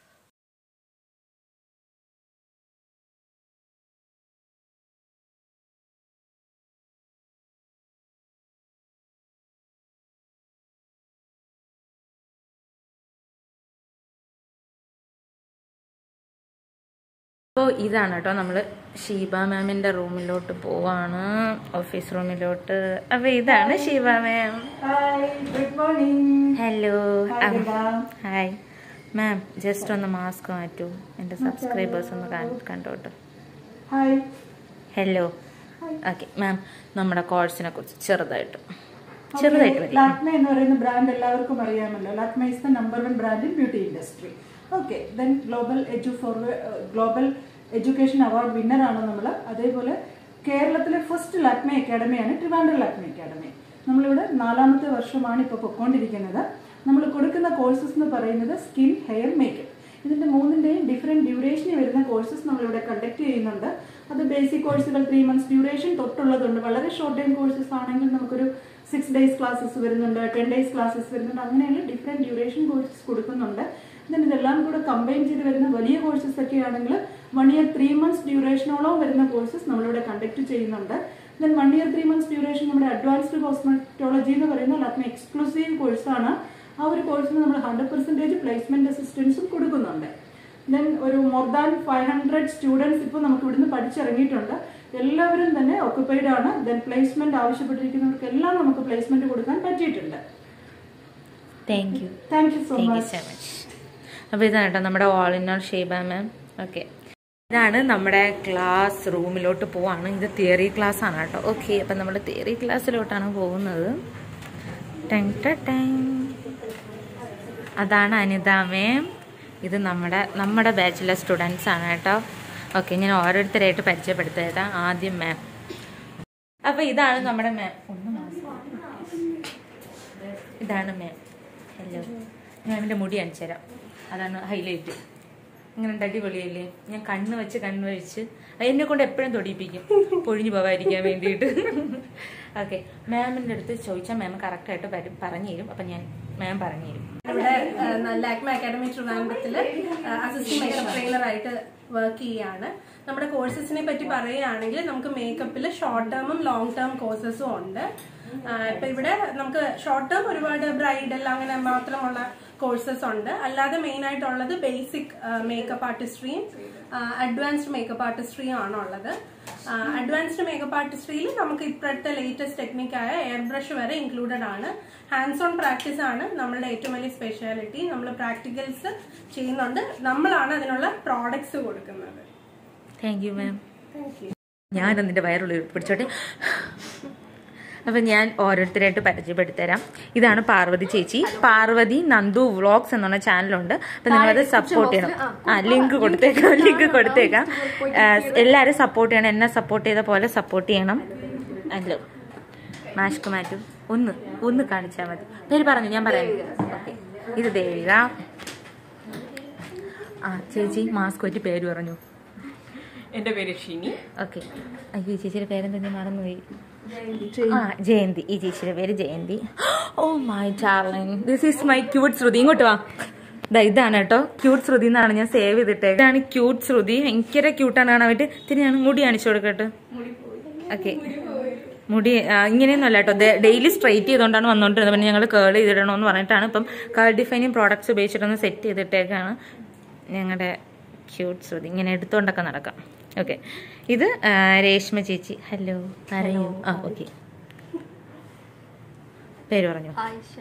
അപ്പോൾ ഇതാണ് കേട്ടോ നമ്മൾ ഷീബ മാമിൻ്റെ റൂമിലോട്ട് പോവാണ് ഓഫീസ് റൂമിലോട്ട് അപ്പോൾ ഇതാണ് Sheeba ma'am hi good morning hello hi Ganga. Hi ma'am just ഒന്ന് മാസ്ക് മാറ്റൂ എൻ്റെ സബ്സ്ക്രൈബേഴ്സ് ഒന്ന് കാണ്- കണ്ടോട്ടെ ഹായ് ഹലോ ഓക്കെ മാം നമ്മുടെ കോഴ്സിനെ കുറിച്ച് ചെറുതായിട്ട് ചെറുതായിട്ട് മതി ലാക്മെ എന്ന് പറയുന്ന ബ്രാൻഡ് എല്ലാവർക്കും അറിയാമല്ലോ Lakme is the number one brand in beauty industry okay then global edu forward global education award winner ആണ് നമ്മൾ അതേപോലെ കേരളത്തിലെ ഫസ്റ്റ് ലാക്മെ അക്കാഡമിയാണ് ട്രിവാൻഡ്രം ലാക്മെ അക്കാഡമി നമ്മളിവിടെ നാലാമത്തെ വർഷമാണ് ഇപ്പോൾ പൊയ്ക്കൊണ്ടിരിക്കുന്നത് നമ്മൾ കൊടുക്കുന്ന കോഴ്സസ് എന്ന് പറയുന്നത് സ്കിൻ ഹെയർ മേക്കപ്പ് ഇതിന്റെ മൂന്നിന്റെയും ഡിഫറെന്റ് ഡ്യൂറേഷനിൽ വരുന്ന കോഴ്സസ് നമ്മളിവിടെ കണ്ടക്ട് ചെയ്യുന്നുണ്ട് അത് ബേസിക് കോഴ്സുകൾ ത്രീ മന്ത്സ് ഡ്യൂറേഷൻ തൊട്ടുള്ളതുണ്ട് വളരെ ഷോർട്ട് ടൈം കോഴ്സസ് ആണെങ്കിൽ നമുക്കൊരു സിക്സ് ഡേയ്സ് ക്ലാസ്സസ് വരുന്നുണ്ട് ടെൻ ഡേയ്സ് ക്ലാസ്സസ് വരുന്നുണ്ട് അങ്ങനെയുള്ള ഡിഫറെന്റ് ഡ്യൂറേഷൻ കോഴ്സസ് കൊടുക്കുന്നുണ്ട് then ഇതെല്ലാം കൂടെ കമ്പൈൻ ചെയ്ത് വരുന്ന വലിയ കോഴ്സസ് ഒക്കെ ആണെങ്കിൽ വൺ ഇയർ ത്രീ മന്ത്സ് ഡ്യൂറേഷനോളം വരുന്ന കോഴ്സസ് നമ്മളിവിടെ കണ്ടക്ട് ചെയ്യുന്നുണ്ട് then one year three months duration നമ്മുടെ അഡ്വാൻസ്ഡ് കോസ്മെറ്റോളജി എന്ന് പറയുന്ന ലാക്മി എക്സ്ക്ലൂസീവ് കോഴ്സാണ് ആ ഒരു കോഴ്സിന് നമ്മൾ ഹൺഡ്രഡ് പെർസെൻറ്റേജ് പ്ലേസ്മെന്റ് അസിസ്റ്റൻസും കൊടുക്കുന്നുണ്ട് ദെൻ ഒരു more than five hundred students ഇപ്പോൾ നമുക്ക് ഇവിടുന്ന് പഠിച്ചിറങ്ങിയിട്ടുണ്ട് എല്ലാവരും തന്നെ ഓക്കുപ്പൈഡ് ആണ് ദെൻ പ്ലേസ്മെന്റ് ആവശ്യപ്പെട്ടിരിക്കുന്നവർക്കെല്ലാം നമുക്ക് പ്ലേസ്മെന്റ് കൊടുക്കാൻ പറ്റിയിട്ടുണ്ട് thank you thank you so thank you much so much അപ്പോൾ ഇതാണ് കേട്ടോ നമ്മുടെ all in all Sheeba ma'am okay ഇതാണ് നമ്മുടെ ക്ലാസ് റൂമിലോട്ട് പോവാണ് ഇത് തിയറി ക്ലാസ് ആണ് കേട്ടോ ഓക്കെ അപ്പം നമ്മൾ തിയറി ക്ലാസ്സിലോട്ടാണ് പോകുന്നത് ടെങ് ടെ ടെങ്. അതാണ് അനിത മാം ഇത് നമ്മുടെ നമ്മുടെ ബാച്ചിലെ സ്റ്റുഡൻസ് ആണ് കേട്ടോ ഓക്കെ ഞാൻ ഓരോരുത്തരായിട്ട് പരിചയപ്പെടുത്തിയതാ ആദ്യം മാം അപ്പോൾ ഇതാണ് നമ്മുടെ മാം ഒന്ന് ഇതാണ് മാം ഹലോ മാമിൻ്റെ മുടി കാണിച്ചു തരാം അതാണ് ഹൈലൈറ്റ് ഇങ്ങനെ അടിപൊളിയല്ലേ ഞാൻ കണ്ണ് വെച്ച് കണ്ണ് വെച്ച് എന്നെ കൊണ്ട് എപ്പോഴും തൊടിയിപ്പിക്കും പൊഴിഞ്ഞു പോകാതിരിക്കാൻ വേണ്ടിയിട്ട് ഓക്കെ മാമിൻ്റെ അടുത്ത് ചോദിച്ചാൽ മാം കറക്റ്റായിട്ട് വരും പറഞ്ഞു തരും അപ്പം ഞാൻ മാം പറഞ്ഞു തരും ഇവിടെ ലാക്മ അക്കാഡമി ട്രിവാൻഡ്രത്തില് അസിസ്റ്റന്റ് മേക്കപ്പ് ട്രെയിനർ ആയിട്ട് വർക്ക് ചെയ്യാണ് നമ്മുടെ കോഴ്സസിനെ പറ്റി പറയുകയാണെങ്കിൽ നമുക്ക് മേക്കപ്പിൽ ഷോർട്ട് ടേമും ലോങ് ടേം കോഴ്സസും ഉണ്ട് ആ, ഇപ്പൊ ഇവിടെ നമുക്ക് ഷോർട്ട് ടേം ഒരുപാട് ബ്രൈഡൽ അങ്ങനെ മാത്രമുള്ള കോഴ്സസ് ഉണ്ട് അല്ലാതെ മെയിൻ ആയിട്ടുള്ളത് ബേസിക് മേക്കപ്പ് ആർട്ടിസ്ട്രിയും അഡ്വാൻസ്ഡ് മേക്കപ്പ് ആർട്ടിസ്ട്രിയും ആണ് ഉള്ളത് അഡ്വാൻസ്ഡ് മേക്കപ്പ് ആർട്ടിസ്ട്രിയിൽ നമുക്ക് ഇപ്പോഴത്തെ ലേറ്റസ്റ്റ് ടെക്നിക്കായ എയർ ബ്രഷ് വരെ ഇൻക്ലൂഡഡ് ആണ് ഹാൻഡ്സ് ഓൺ പ്രാക്ടീസ് ആണ് നമ്മളുടെ ഏറ്റവും വലിയ സ്പെഷ്യാലിറ്റി നമ്മൾ പ്രാക്ടിക്കൽസ് ചെയ്യുന്നുണ്ട് നമ്മളാണ് അതിനുള്ള പ്രോഡക്ട്സ് കൊടുക്കുന്നത് thank you ma'am thank you ഞാനൊന്നിൻ്റെ വയറുള്ളിൽ പിടിച്ചോട്ടെ അപ്പം ഞാൻ ഓരോരുത്തരായിട്ട് പരിചയപ്പെടുത്തരാം ഇതാണ് പാർവതി ചേച്ചി പാർവതി നന്ദു വ്ളോഗ്സ് എന്നുള്ള ചാനലുണ്ട് അപ്പം നിങ്ങളത് സപ്പോർട്ട് ചെയ്യണം ആ ലിങ്ക് കൊടുത്തേക്കാം ലിങ്ക് കൊടുത്തേക്കാം ആ, എല്ലാവരും സപ്പോർട്ട് ചെയ്യണം എന്നെ സപ്പോർട്ട് ചെയ്ത പോലെ സപ്പോർട്ട് ചെയ്യണം അല്ലോ മാഷ്ക്ക് മാറ്റും ഒന്ന് ഒന്ന് കാണിച്ചാൽ മതി പേര് പറഞ്ഞു ഞാൻ പറയാം ഓക്കെ ഇത് ദേവിക ആ ചേച്ചി മാസ്ക് വെച്ച് പേര് പറഞ്ഞു എന്റെ പേര് ഷിനി ഓക്കെ അയ്യോ ഈ ചേച്ചിയുടെ പേരെന്താ ഞാൻ മറന്നുപോയി ആ ജയന്തി ഈ ചേച്ചിയുടെ പേര് Jayanthi oh my Charlene this is my cute Shruthi ഇങ്ങോട്ട് വാ ദാ ഇതാണ് കേട്ടോ ക്യൂട്ട് ശ്രുതി എന്നാണ് ഞാൻ സേവ് ചെയ്തിട്ടേ ഇതാണ് ക്യൂട്ട് ശ്രുതി ഭയങ്കര ക്യൂട്ടാണ് കാണാൻ വേണ്ടി ഇത്തിരി ഞാൻ മുടി കാണിച്ചു കൊടുക്കട്ടെ ഓക്കെ മുടി ആ, ഇങ്ങനെയൊന്നുമല്ല കേട്ടോ ഡെയിലി സ്ട്രൈറ്റ് ചെയ്തുകൊണ്ടാണ് വന്നുകൊണ്ടിരുന്നത് പിന്നെ ഞങ്ങൾ കേൾ ചെയ്തിടണമെന്ന് പറഞ്ഞിട്ടാണ് ഇപ്പം കേൾ ഡിഫൈനിങ് പ്രോഡക്ട്സ് ഉപയോഗിച്ചിട്ടൊന്ന് സെറ്റ് ചെയ്തിട്ടേക്കാണ് ഞങ്ങളുടെ ക്യൂട്ട് ശ്രുതി ഇങ്ങനെ എടുത്തുകൊണ്ടൊക്കെ നടക്കാം ഓക്കെ ഇത് ആ, രേഷ്മ ചേച്ചി ഹലോ പറയൂ ആ ഓക്കെ പേര് പറഞ്ഞു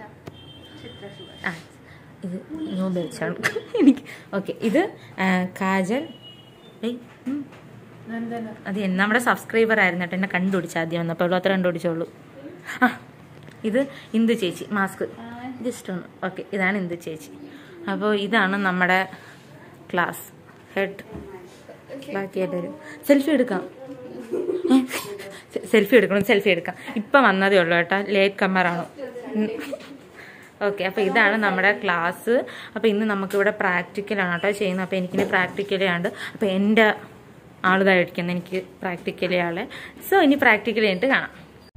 ആ ഇത് ഞാൻ ഉപയോഗിച്ചാണ് എനിക്ക് ഓക്കെ ഇത് ആ, കാജൽ ഏയ്, ഉം. അത് എന്നെ നമ്മുടെ സബ്സ്ക്രൈബർ ആയിരുന്നു കേട്ടോ എന്നെ കണ്ടുപിടിച്ച ആദ്യം വന്നപ്പോൾ അത്ര കണ്ടുപിടിച്ചോളൂ ആ ഇത് ഇന്ദു ചേച്ചി മാസ്ക് ജസ്റ്റ് ഒന്ന് ഓക്കെ ഇതാണ് ഇന്ദു ചേച്ചി അപ്പോൾ ഇതാണ് നമ്മുടെ ക്ലാസ് ഹെഡ് ബാക്കി എല്ലാവരും സെൽഫി എടുക്കാം സെൽഫി എടുക്കണം സെൽഫി എടുക്കാം ഇപ്പം വന്നതേ ഉള്ളൂ കേട്ടോ ലേറ്റ് കമ്മറാണോ ഓക്കെ അപ്പോൾ ഇതാണ് നമ്മുടെ ക്ലാസ് അപ്പോൾ ഇന്ന് നമുക്കിവിടെ പ്രാക്ടിക്കലാണ് കേട്ടോ ചെയ്യുന്നത് അപ്പോൾ എനിക്കിനി പ്രാക്ടിക്കലേ ഉണ്ട് അപ്പോൾ എൻ്റെ ആളുതായിരിക്കുന്നത് എനിക്ക് പ്രാക്ടിക്കലേ ആളെ സോ ഇനി പ്രാക്ടിക്കൽ കഴിഞ്ഞിട്ട് കാണാം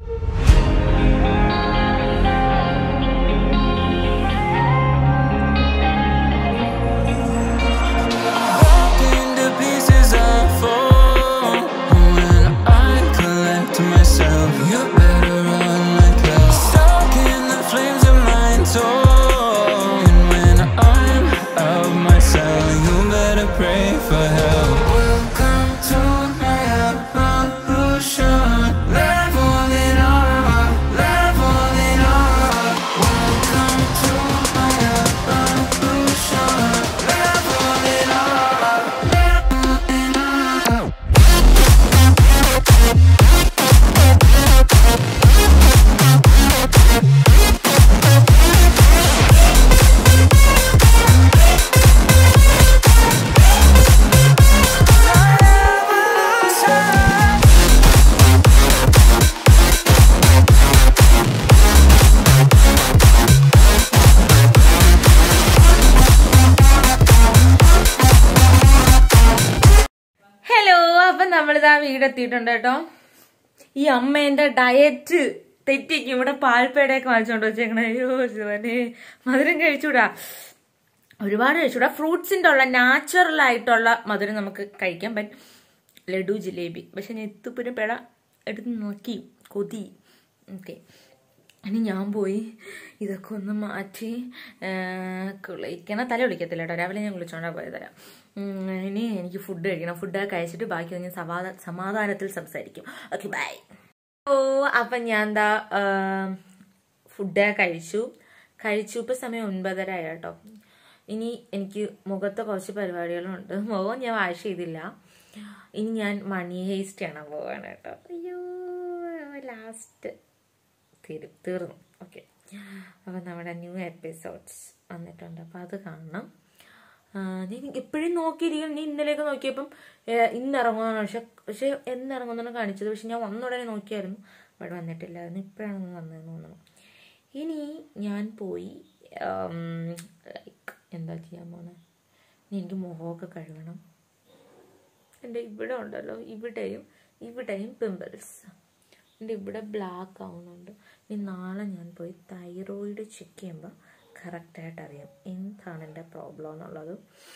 into pieces I fall When I collect myself You better run like hell Stuck in the flames of my soul And when I'm out of my cell You better pray for help Welcome to my evolution Leveling up, leveling up Welcome to my evolution Leveling up, leveling up hello അപ്പം നമ്മളിതാ വീടെത്തിയിട്ടുണ്ട് കേട്ടോ ഈ അമ്മേന്റെ diet തെറ്റിക്കും ഇവിടെ പാൽപ്പേടയൊക്കെ വാങ്ങിച്ചോണ്ട് വെച്ചേക്കണേ അയ്യോ ശിവനെ മധുരം കഴിച്ചൂടാ ഒരുപാട് കഴിച്ചൂടാ ഫ്രൂട്ട്സിന്റെ ഉള്ള നാച്ചുറൽ ആയിട്ടുള്ള മധുരം നമുക്ക് കഴിക്കാൻ പറ്റും ലഡു ജിലേബി പക്ഷെ ഞാൻ എത്തുപ്പുരം പേട എടുത്ത് നോക്കി കൊതി ഓക്കെ ഇനി ഞാൻ പോയി ഇതൊക്കെ ഒന്ന് മാറ്റി ആ, കുളിക്കണം തല കുളിക്കത്തില്ല കേട്ടോ രാവിലെ ഞാൻ കുളിച്ചോണ്ടാ പോയത് തരാം ഉം, ഇനി എനിക്ക് ഫുഡ് കഴിക്കണം ഫുഡ് കഴിച്ചിട്ട് ബാക്കി ഞാൻ സമാധാന സമാധാനത്തിൽ സംസാരിക്കും ഓക്കെ ബൈ ഓ അപ്പം ഞാൻ എന്താ ഫുഡ് കഴിച്ചു കഴിച്ചു ഇപ്പം സമയം ഒൻപതര ആയി കേട്ടോ ഇനി എനിക്ക് മുഖത്ത് കുറച്ച് പരിപാടികളുണ്ട് മുഖം ഞാൻ വാഷ് ചെയ്തില്ല ഇനി ഞാൻ മണി ഹേസ്റ്റ് ആണ് പോവാണ് കേട്ടോ അയ്യോ ലാസ്റ്റ് തീരും തീർന്നു ഓക്കെ അപ്പം നമ്മുടെ ന്യൂ എപ്പിസോഡ്സ് വന്നിട്ടുണ്ട് അപ്പം അത് കാണണം ആ, ഞാൻ എപ്പോഴും നോക്കിയിരിക്കും നീ ഇന്നലെയൊക്കെ നോക്കിയപ്പം ഏ, ഇന്ന് ഇറങ്ങുമെന്നാണ് പക്ഷെ പക്ഷെ എന്ന് ഇറങ്ങുമെന്നാണ് കാണിച്ചത് പക്ഷെ ഞാൻ വന്ന ഉടനെ നോക്കിയായിരുന്നു ഇവിടെ വന്നിട്ടില്ലായിരുന്നു ഇപ്പോഴാണ് വന്നതെന്ന് തോന്നുന്നു ഇനി ഞാൻ പോയി ലൈക്ക് എന്താ ചെയ്യാൻ പോണേ ഇനി എനിക്ക് മുഖമൊക്കെ കഴുകണം എൻ്റെ ഇവിടെ ഉണ്ടല്ലോ ഇവിടെയും ഇവിടെയും പിമ്പിൾസ് എൻ്റെ ഇവിടെ ബ്ലാക്ക് ആവുന്നുണ്ട് ഇനി നാളെ ഞാൻ പോയി തൈറോയിഡ് ചെക്ക് ചെയ്യുമ്പോൾ കറക്റ്റായിട്ട് അറിയാം എന്താണ് എൻ്റെ പ്രോബ്ലം എന്നുള്ളത്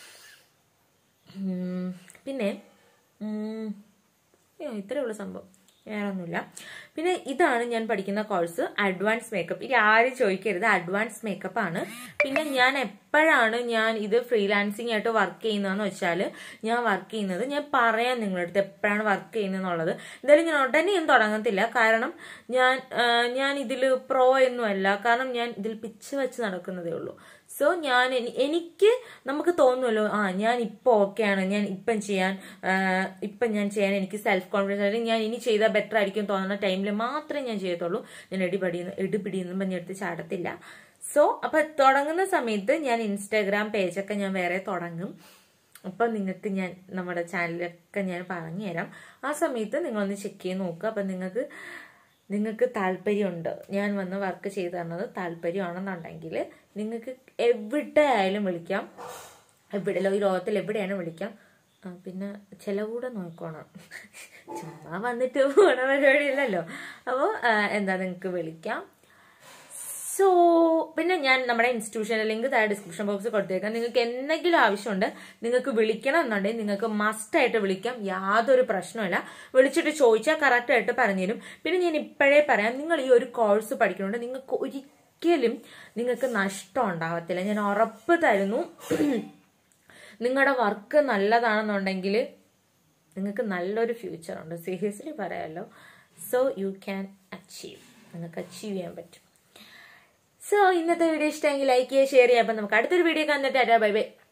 ഉം, പിന്നെ ഉം, അയ്യോ ഇത്രയേ ഉള്ളൂ സംഭവം വേറെ ഒന്നുമില്ല പിന്നെ ഇതാണ് ഞാൻ പഠിക്കുന്ന കോഴ്സ് അഡ്വാൻസ് മേക്കപ്പ് ഇനി ആരും ചോദിക്കരുത് അഡ്വാൻസ് മേക്കപ്പ് ആണ് പിന്നെ ഞാൻ എപ്പോഴാണ് ഞാൻ ഇത് ഫ്രീലാൻസിങ് ആയിട്ട് വർക്ക് ചെയ്യുന്നതെന്ന് വെച്ചാൽ ഞാൻ വർക്ക് ചെയ്യുന്നത് ഞാൻ പറയാം നിങ്ങളുടെ അടുത്ത് എപ്പോഴാണ് വർക്ക് ചെയ്യുന്നതെന്നുള്ളത് എന്തായാലും ഞാൻ ഉടനെ ഒന്നും തുടങ്ങത്തില്ല കാരണം ഞാൻ ആ, ഞാൻ ഇതിൽ പ്രോ ഒന്നുമല്ല കാരണം ഞാൻ ഇതിൽ പിച്ച് വെച്ച് നടക്കുന്നതേ ഉള്ളൂ സോ ഞാൻ എനി- എനിക്ക് നമുക്ക് തോന്നുമല്ലോ ആ ഞാൻ ഇപ്പോൾ ഓക്കെയാണ് ഞാൻ ഇപ്പം ചെയ്യാൻ ആ, ഇപ്പം ഞാൻ ചെയ്യാൻ എനിക്ക് സെൽഫ് കോൺഫിഡൻസ് അല്ലെങ്കിൽ ഞാൻ ഇനി ചെയ്താൽ ബെറ്റർ ആയിരിക്കും തോന്നുന്ന ടൈമിൽ മാത്രമേ ഞാൻ ചെയ്യത്തുള്ളൂ ഞാൻ എടിപടിന്ന് എടുപിടിയെന്നും പറഞ്ഞെടുത്ത് ചാടത്തില്ല സോ അപ്പൊ തുടങ്ങുന്ന സമയത്ത് ഞാൻ ഇൻസ്റ്റാഗ്രാം പേജൊക്കെ ഞാൻ വേറെ തുടങ്ങും അപ്പം നിങ്ങൾക്ക് ഞാൻ നമ്മുടെ ചാനലൊക്കെ ഞാൻ പറഞ്ഞു തരാം ആ സമയത്ത് നിങ്ങളൊന്ന് ചെക്ക് ചെയ്ത് നോക്കുക അപ്പം നിങ്ങൾക്ക് നിങ്ങൾക്ക് താല്പര്യമുണ്ട് ഞാൻ വന്ന് വർക്ക് ചെയ്തു തരുന്നത് താല്പര്യമാണെന്നുണ്ടെങ്കിൽ നിങ്ങൾക്ക് എവിടെ ആയാലും വിളിക്കാം എവിടെ ഈ ലോകത്തിൽ എവിടെയാണ് വിളിക്കാം ആ, പിന്നെ ചിലവൂടെ നോക്കണം ചുമ്മാ വന്നിട്ട് പോണ പരിപാടിയില്ലല്ലോ അപ്പോൾ എന്താ നിങ്ങൾക്ക് വിളിക്കാം സോ പിന്നെ ഞാൻ നമ്മുടെ ഇൻസ്റ്റിറ്റ്യൂഷൻ്റെ ലിങ്ക് താഴെ ഡിസ്ക്രിപ്ഷൻ ബോക്സിൽ കൊടുത്തേക്കാം നിങ്ങൾക്ക് എന്തെങ്കിലും ആവശ്യമുണ്ട് നിങ്ങൾക്ക് വിളിക്കണം എന്നുണ്ടെങ്കിൽ നിങ്ങൾക്ക് മസ്റ്റ് ആയിട്ട് വിളിക്കാം യാതൊരു പ്രശ്നമില്ല വിളിച്ചിട്ട് ചോദിച്ചാൽ കറക്റ്റ് ആയിട്ട് പറഞ്ഞുതരും പിന്നെ ഞാൻ ഇപ്പോഴേ പറയാം നിങ്ങൾ ഈ ഒരു കോഴ്സ് പഠിക്കുന്നുണ്ട് നിങ്ങൾക്ക് ഒരിക്കലും നിങ്ങൾക്ക് നഷ്ടം ഉണ്ടാവത്തില്ല ഞാൻ ഉറപ്പ് തരുന്നു നിങ്ങളുടെ വർക്ക് നല്ലതാണെന്നുണ്ടെങ്കിൽ നിങ്ങൾക്ക് നല്ലൊരു ഫ്യൂച്ചർ ഉണ്ട് സീരിയസ്ലി പറയാമല്ലോ സോ യു ക്യാൻ അച്ചീവ് നിങ്ങൾക്ക് അച്ചീവ് ചെയ്യാൻ പറ്റും സോ ഇന്നത്തെ വീഡിയോ ഇഷ്ടമെങ്കിൽ ലൈക്ക് ചെയ്യുക ഷെയർ ചെയ്യുക അപ്പം നമുക്ക് അടുത്തൊരു വീഡിയോ കണ്ടിട്ട് ബൈ ബൈ